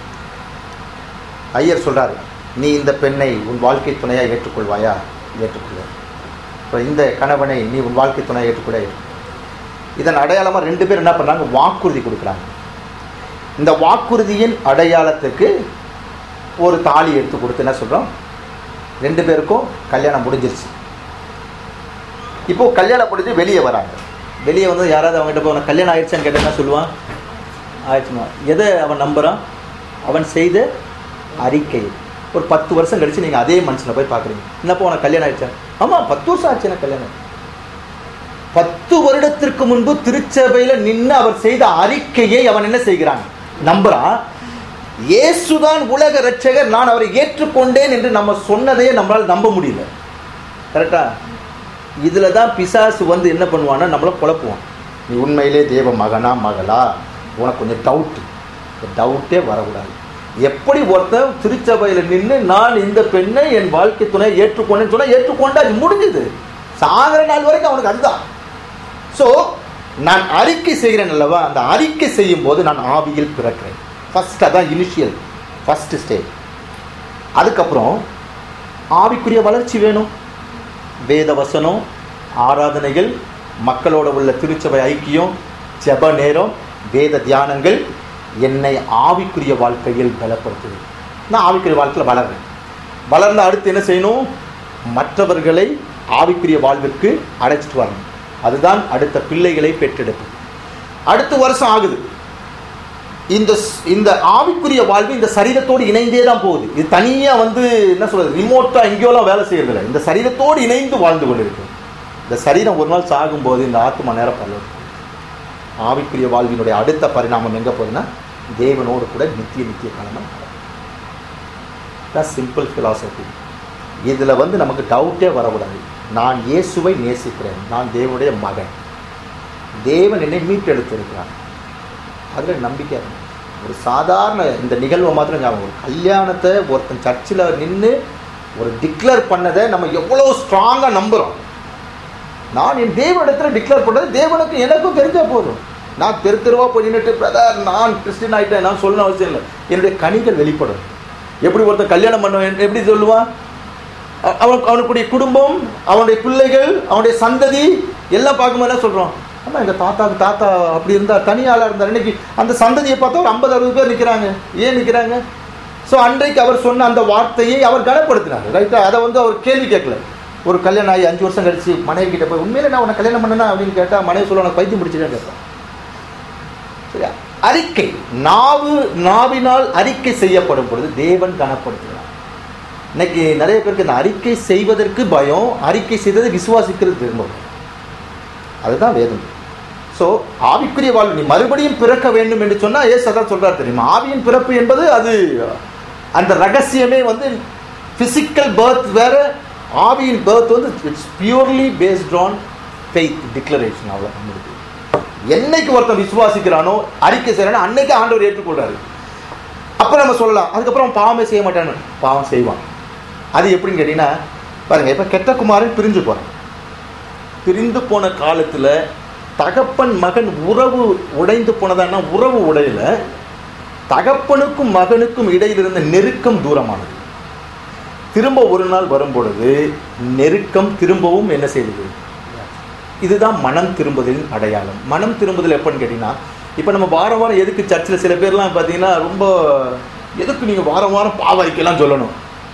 ஐயர் சொல்றாரு நீ இந்த பெண்ணை உன் வாழ்க்கை துணையாக ஏற்றுக்கொள்வாயா ஏற்றுக்கொள்ள இப்போ இந்த கணவனை நீ உன் வாழ்க்கை துணையாக ஏற்றுக்கொள்ள இதன் அடையாளமாக ரெண்டு பேர் என்ன பண்ணுறாங்க வாக்குறுதி கொடுக்குறாங்க இந்த வாக்குறுதியின் அடையாளத்துக்கு ஒரு தாலி எடுத்து கொடுத்து என்ன சொல்கிறோம் ரெண்டு பேருக்கும் கல்யாணம் முடிஞ்சிருச்சு இப்போ கல்யாணம் முடிஞ்சு வெளியே வராங்க வெளியே வந்து யாராவது அவங்ககிட்ட போய் உனக்கு கல்யாணம் ஆயிடுச்சான்னு கேட்டால் என்ன சொல்லுவான் ஆயிடுச்சுமா எதை அவன் நம்புறான் அவன் செய்த அறிக்கை ஒரு பத்து வருஷம் கழிச்சு நீங்கள் அதே மனுஷனை போய் பார்க்குறீங்க என்னப்போ உனக்கு கல்யாணம் ஆயிடுச்சா ஆமாம் பத்து வருஷம் ஆச்சு எனக்கு கல்யாணம் பத்து வருடத்திற்கு முன்பு திருச்சபையில் நின்று அவர் செய்த அறிக்கையை அவன் என்ன செய்கிறான் நம்புறான் இயேசுதான் உலக ரட்சகர் நான் அவரை ஏற்றுக்கொண்டேன் என்று நம்ம சொன்னதையே நம்மளால் நம்ப முடியல கரெக்டா இதில் தான் பிசாசு வந்து என்ன பண்ணுவான்னா நம்மளை குழப்புவான் நீ உண்மையிலே தேவ மகனா மகளா உனக்கு கொஞ்சம் டவுட்டு டவுட்டே வரக்கூடாது எப்படி ஒருத்தன் திருச்சபையில் நின்று நான் இந்த பெண்ணை என் வாழ்க்கை துணை ஏற்றுக்கொண்டேன்னு சொன்னால் ஏற்றுக்கொண்டா அது முடிஞ்சுது சாகிற நாள் வரைக்கும் அவனுக்கு அதுதான் ஸோ நான் அறிக்கை செய்கிறேன் அல்லவா அந்த அறிக்கை செய்யும் போது நான் ஆவியில் பிறக்கிறேன் ஃபர்ஸ்ட் அதான் இனிஷியல் ஃபர்ஸ்ட் ஸ்டேஜ் அதுக்கப்புறம் ஆவிக்குரிய வளர்ச்சி வேணும் வேத வசனம் ஆராதனைகள் மக்களோட உள்ள திருச்சபை ஐக்கியம் ஜெப நேரம் வேத தியானங்கள் என்னை ஆவிக்குரிய வாழ்க்கையில் பலப்படுத்துது நான் ஆவிக்குரிய வாழ்க்கையில் வளர்றேன் வளர்ந்த அடுத்து என்ன செய்யணும் மற்றவர்களை ஆவிக்குரிய வாழ்விற்கு அழைச்சிட்டு வரணும் அதுதான் அடுத்த பிள்ளைகளை பெற்றெடுப்பது அடுத்த வருஷம் ஆகுது இந்த ஸ்- இந்த ஆவிக்குரிய வாழ்வு இந்த சரீரத்தோடு இணைந்தே தான் போகுது இது தனியாக வந்து என்ன சொல்றது ரிமோட்டா எங்கேயோலாம் வேலை செய்யறதில்ல இந்த சரீரத்தோடு இணைந்து வாழ்ந்து கொண்டிருக்கு இந்த சரீரம் ஒரு நாள் சாகும்போது இந்த ஆத்மா நேரம் பரலோகம் ஆவிக்குரிய வாழ்வினுடைய அடுத்த பரிணாமம் எங்கே போகுதுன்னா தேவனோடு கூட நித்திய நித்திய காலமாக தான் சிம்பிள் philosophy இதில் வந்து நமக்கு டவுட்டே வரக்கூடாது நான் இயேசுவை நேசிக்கிறேன் நான் தேவனுடைய மகன் தேவன் என்னை மீட்டெடுத்திருக்கிறான் அதில் நம்பிக்கை இருக்கணும். ஒரு சாதாரண இந்த நிகழ்வை மாத்திரம் ஞாபகம் வரும். கல்யாணத்தை ஒருத்தன் சர்ச்சில் நின்று ஒரு டிக்ளேர் பண்ணதை நம்ம எவ்வளோ ஸ்ட்ராங்காக நம்புகிறோம் நான் என் தேவனிடத்தில் டிக்ளேர் பண்ணது தேவனுக்கு எனக்கும் தெரிஞ்சா போதும் நான் தெரு தெருவா போய் நின்றுட்டு பிரதர் நான் கிறிஸ்டின் ஆகிட்டேன் நான் சொல்லணும் அவசியம் இல்லை என்னுடைய கனிகள் வெளிப்படும் எப்படி ஒருத்தன் கல்யாணம் பண்ணுவேன் எப்படி சொல்லுவான் அ- அவன் அவனுக்குடைய குடும்பம் அவனுடைய பிள்ளைகள் அவனுடைய சந்ததி எல்லாம் பார்க்கும்போது என்ன சொல்கிறோம் ஆமாம் எங்கள் தாத்தாவுக்கு தாத்தா அப்படி இருந்தார் தனி ஆளாக இருந்தார் இன்னைக்கு அந்த சந்ததியை பார்த்தா ஒரு ஐம்பது அறுபது பேர் நிற்கிறாங்க ஏன் நிற்கிறாங்க ஸோ அன்றைக்கு அவர் சொன்ன அந்த வார்த்தையை அவர் கனப்படுத்தினார் ரைட்டா அதை வந்து அவர் கேள்வி கேட்கல ஒரு கல்யாணம் ஆகி அஞ்சு வருஷம் கழிச்சு மனைவி கிட்ட போய் உண்மையில நான் உனக்கு கல்யாணம் பண்ணனா அப்படின்னு கேட்டால் மனைவி சொல்ல உனக்கு பைத்தியம் பிடிச்சிட்டேன்னு கேட்பான் சரியா? அறிக்கை நாவு நாவினால் அறிக்கை செய்யப்படும் பொழுது தேவன் கனப்படுத்துகிறார் இன்னைக்கு நிறைய பேருக்கு இந்த அறிக்கை செய்வதற்கு பயம் அறிக்கை செய்ததை விசுவாசிக்கிறது விரும்பும் அதுதான் வேதம் ஸோ ஆவிக்குரிய வாழ்வு நீ மறுபடியும் பிறக்க வேண்டும் என்று சொன்னால் ஏசு அதான் சொல்றாரு தெரியுமா ஆவியின் பிறப்பு என்பது அது அந்த ரகசியமே வந்து பிசிக்கல் பர்த் வேற ஆவியின் பர்த் வந்து it's purely based on faith declaration அவ்வளோ நம்மளுக்கு என்னைக்கு ஒருத்தன் விசுவாசிக்கிறானோ அறிக்கை செய்யறானோ அன்னைக்கு ஆண்டவர் ஏற்றுக்கொள்றாரு அப்போ நம்ம சொல்லலாம் அதுக்கப்புறம் அவன் பாவமே செய்ய மாட்டான்னு பாவம் செய்வான் அது எப்படின்னு கேட்டீங்கன்னா பாருங்க இப்போ கெட்ட குமாரன் பிரிஞ்சு போறான் பிரிந்து போன காலத்தில் தகப்பன் மகன் உறவு உடைந்து போனதான்னா உறவு உடையல தகப்பனுக்கும் மகனுக்கும் இடையில் இருந்த நெருக்கம் தூரமானது திரும்ப ஒரு நாள் வரும் பொழுது நெருக்கம் திரும்பவும் என்ன செய்தது இதுதான் மனம் திரும்புதலின் அடையாளம் மனம் திரும்புதல் எப்படின்னு கேட்டிங்கன்னா இப்போ நம்ம வாரம் வாரம் எதுக்கு சர்ச்சில் சில பேர்லாம் பார்த்தீங்கன்னா ரொம்ப எதுக்கு நீங்கள் வாரம் வாரம் பாவ அறிக்கைலாம் சொல்லணும்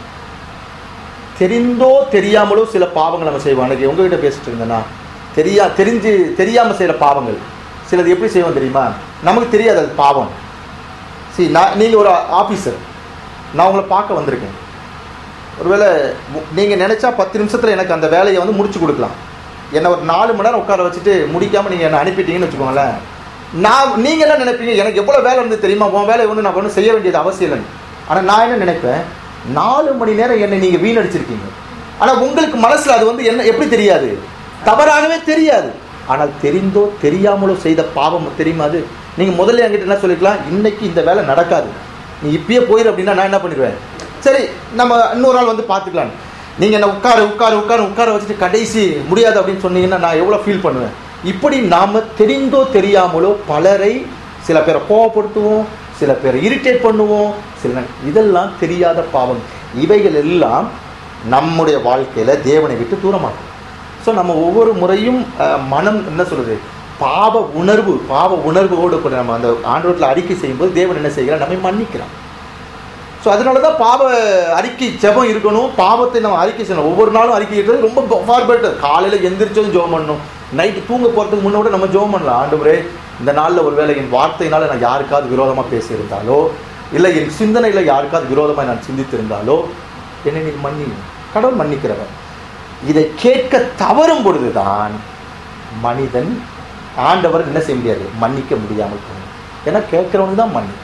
தெரிந்தோ தெரியாமலோ சில பாவங்கள் நம்ம செய்வோம் அன்றைக்கி உங்ககிட்ட பேசிட்டு இருந்தேன்னா தெரியா தெரிஞ்சு தெரியாமல் செய்கிற பாவங்கள் சிலது எப்படி செய்வோம் தெரியுமா நமக்கு தெரியாது அது பாவம் சரி நான் நீங்கள் ஒரு ஆஃபீஸர் நான் உங்களை பார்க்க வந்திருக்கேன் ஒருவேளை நீங்கள் நினச்சா பத்து நிமிஷத்தில் எனக்கு அந்த வேலையை வந்து முடிச்சு கொடுக்கலாம் என்னை ஒரு நாலு மணி நேரம் உட்கார வச்சுட்டு முடிக்காமல் நீங்கள் என்னை அனுப்பிட்டீங்கன்னு வச்சுக்கோங்களேன் நான் நீங்கள் என்ன நினைப்பீங்க எனக்கு எவ்வளோ வேலை இருந்து தெரியுமா உன் வேலையை வந்து நான் ஒன்றும் செய்ய வேண்டியது அவசியம் இல்லைன்னு ஆனால் நான் என்ன நினைப்பேன் நாலு மணி நேரம் என்னை நீங்கள் வீணடிச்சிருக்கீங்க ஆனால் உங்களுக்கு மனசில் அது வந்து என்ன எப்படி தெரியாது தவறாகவே தெரியாது ஆனால் தெரிந்தோ தெரியாமலோ செய்த பாவம் தெரியுமா அது நீங்கள் முதல்ல என்கிட்ட என்ன சொல்லிக்கலாம் இன்னைக்கு இந்த வேலை நடக்காது நீ இப்பயே போயிரு அப்படின்னா நான் என்ன பண்ணிடுவேன் சரி நம்ம இன்னொரு நாள் வந்து பார்த்துக்கலாம் நீங்கள் என்ன உட்காரு உட்காரு உட்காரு உட்கார வச்சுட்டு கடைசி முடியாது அப்படின்னு சொன்னீங்கன்னா நான் எவ்வளோ ஃபீல் பண்ணுவேன் இப்படி நாம் தெரிந்தோ தெரியாமலோ பலரை சில பேரை கோவப்படுத்துவோம் சில பேரை இரிட்டேட் பண்ணுவோம் சில இதெல்லாம் தெரியாத பாவம் இவைகள் எல்லாம் நம்முடைய வாழ்க்கையில் தேவனை விட்டு தூரமாகும் ஸோ நம்ம ஒவ்வொரு முறையும் அஹ், மனம் என்ன சொல்றது பாவ உணர்வு பாவ உணர்வோடு கூட நம்ம அந்த ஆண்டவரத்தில் அறிக்கை செய்யும்போது தேவன் என்ன செய்கிறார் நம்மை மன்னிக்கிறான் ஸோ அதனால தான் பாவ அறிக்கை ஜெபம் இருக்கணும் பாவத்தை நம்ம அறிக்கை செய்யணும் ஒவ்வொரு நாளும் அறிக்கை இருக்கிறது ரொம்ப ஃபார் பெட்டர் காலையில் எந்திரிச்சதும் ஜெபம் பண்ணணும் நைட்டு தூங்க போகிறதுக்கு முன்னோட நம்ம ஜெபம் பண்ணலாம் ஆண்டவரே இந்த நாளில் ஒருவேளை என் வார்த்தையினால நான் யாருக்காவது விரோதமாக பேசியிருந்தாலோ இல்லை என் சிந்தனையில் யாருக்காவது விரோதமாக நான் சிந்தித்திருந்தாலோ என்னை நீ மன்னி கடவுள் மன்னிக்கிறவன் இதை கேட்க தவறும் பொழுதுதான் மனிதன் ஆண்டவர் என்ன செய்ய முடியாது மன்னிக்க முடியாமல் போகும் ஏன்னா கேட்கிறவனுக்கு தான் மன்னி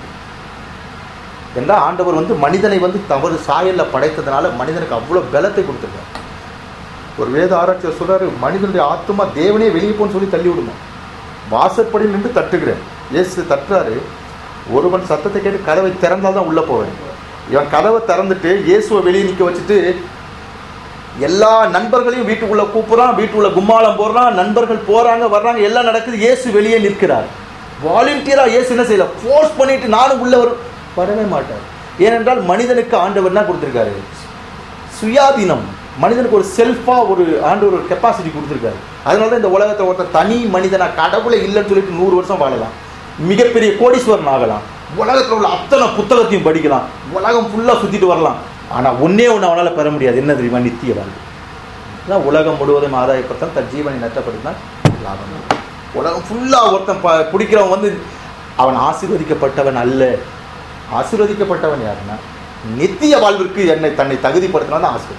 என்றால் ஆண்டவர் வந்து மனிதனை வந்து தவறு சாயல்ல படைத்ததுனால மனிதனுக்கு அவ்வளோ பலத்தை கொடுத்துருக்கார் ஒரு வேத ஆராய்ச்சியர் சொல்றாரு மனிதனுடைய ஆத்மா தேவனே வெளியே போன்னு சொல்லி தள்ளி விடுமா வாசற்படி நின்று தட்டுகிறேன் இயேசு தட்டுறாரு ஒருவன் சத்தத்தை கேட்டு கதவை திறந்தால் தான் உள்ளே போவேன் இவன் கதவை திறந்துட்டு இயேசுவை வெளியே நிற்க வச்சுட்டு எல்லா நண்பர்களையும் வீட்டுக்குள்ள கூப்பிடுறான் வீட்டுக்குள்ள கும்மாளம் போடுறான் நண்பர்கள் போறாங்க வர்றாங்க எல்லாம் நடக்குது இயேசு வெளியே நிற்கிறார் வாலண்டியரா இயேசு என்ன செய்யல ஃபோர்ஸ் பண்ணிட்டு நானும் உள்ள வரும் வரவே மாட்டார் ஏனென்றால் மனிதனுக்கு ஆண்டவர் என்ன கொடுத்திருக்காரு சுயாதீனம் மனிதனுக்கு ஒரு செல்ஃபா ஒரு ஆண்டவர் ஒரு கெப்பாசிட்டி கொடுத்துருக்காரு அதனால தான் இந்த உலகத்தை ஒருத்தர் தனி மனிதனா கடவுளை இல்லைன்னு சொல்லிட்டு நூறு வருஷம் வாழலாம் மிகப்பெரிய கோடீஸ்வரன் ஆகலாம் உலகத்தில் உள்ள அத்தனை புத்தகத்தையும் படிக்கலாம் உலகம் ஃபுல்லாக சுற்றிட்டு வரலாம் ஆனால் ஒன்னே ஒன்று அவனால் பெற முடியாது என்ன தெரியுமா நித்திய வாழ்வு அதான் உலகம் முழுவதும் ஆதாயப்படுத்தான் தன் ஜீவனை நட்டப்படுத்தினா லாபம் உலகம் ஃபுல்லாக ஒருத்தன் ப பிடிக்கிறவன் வந்து அவன் ஆசீர்வதிக்கப்பட்டவன் அல்ல ஆசீர்வதிக்கப்பட்டவன் யாருன்னா நித்திய வாழ்விற்கு என்னை தன்னை தகுதிப்படுத்தினா தான் ஆசீர்வதி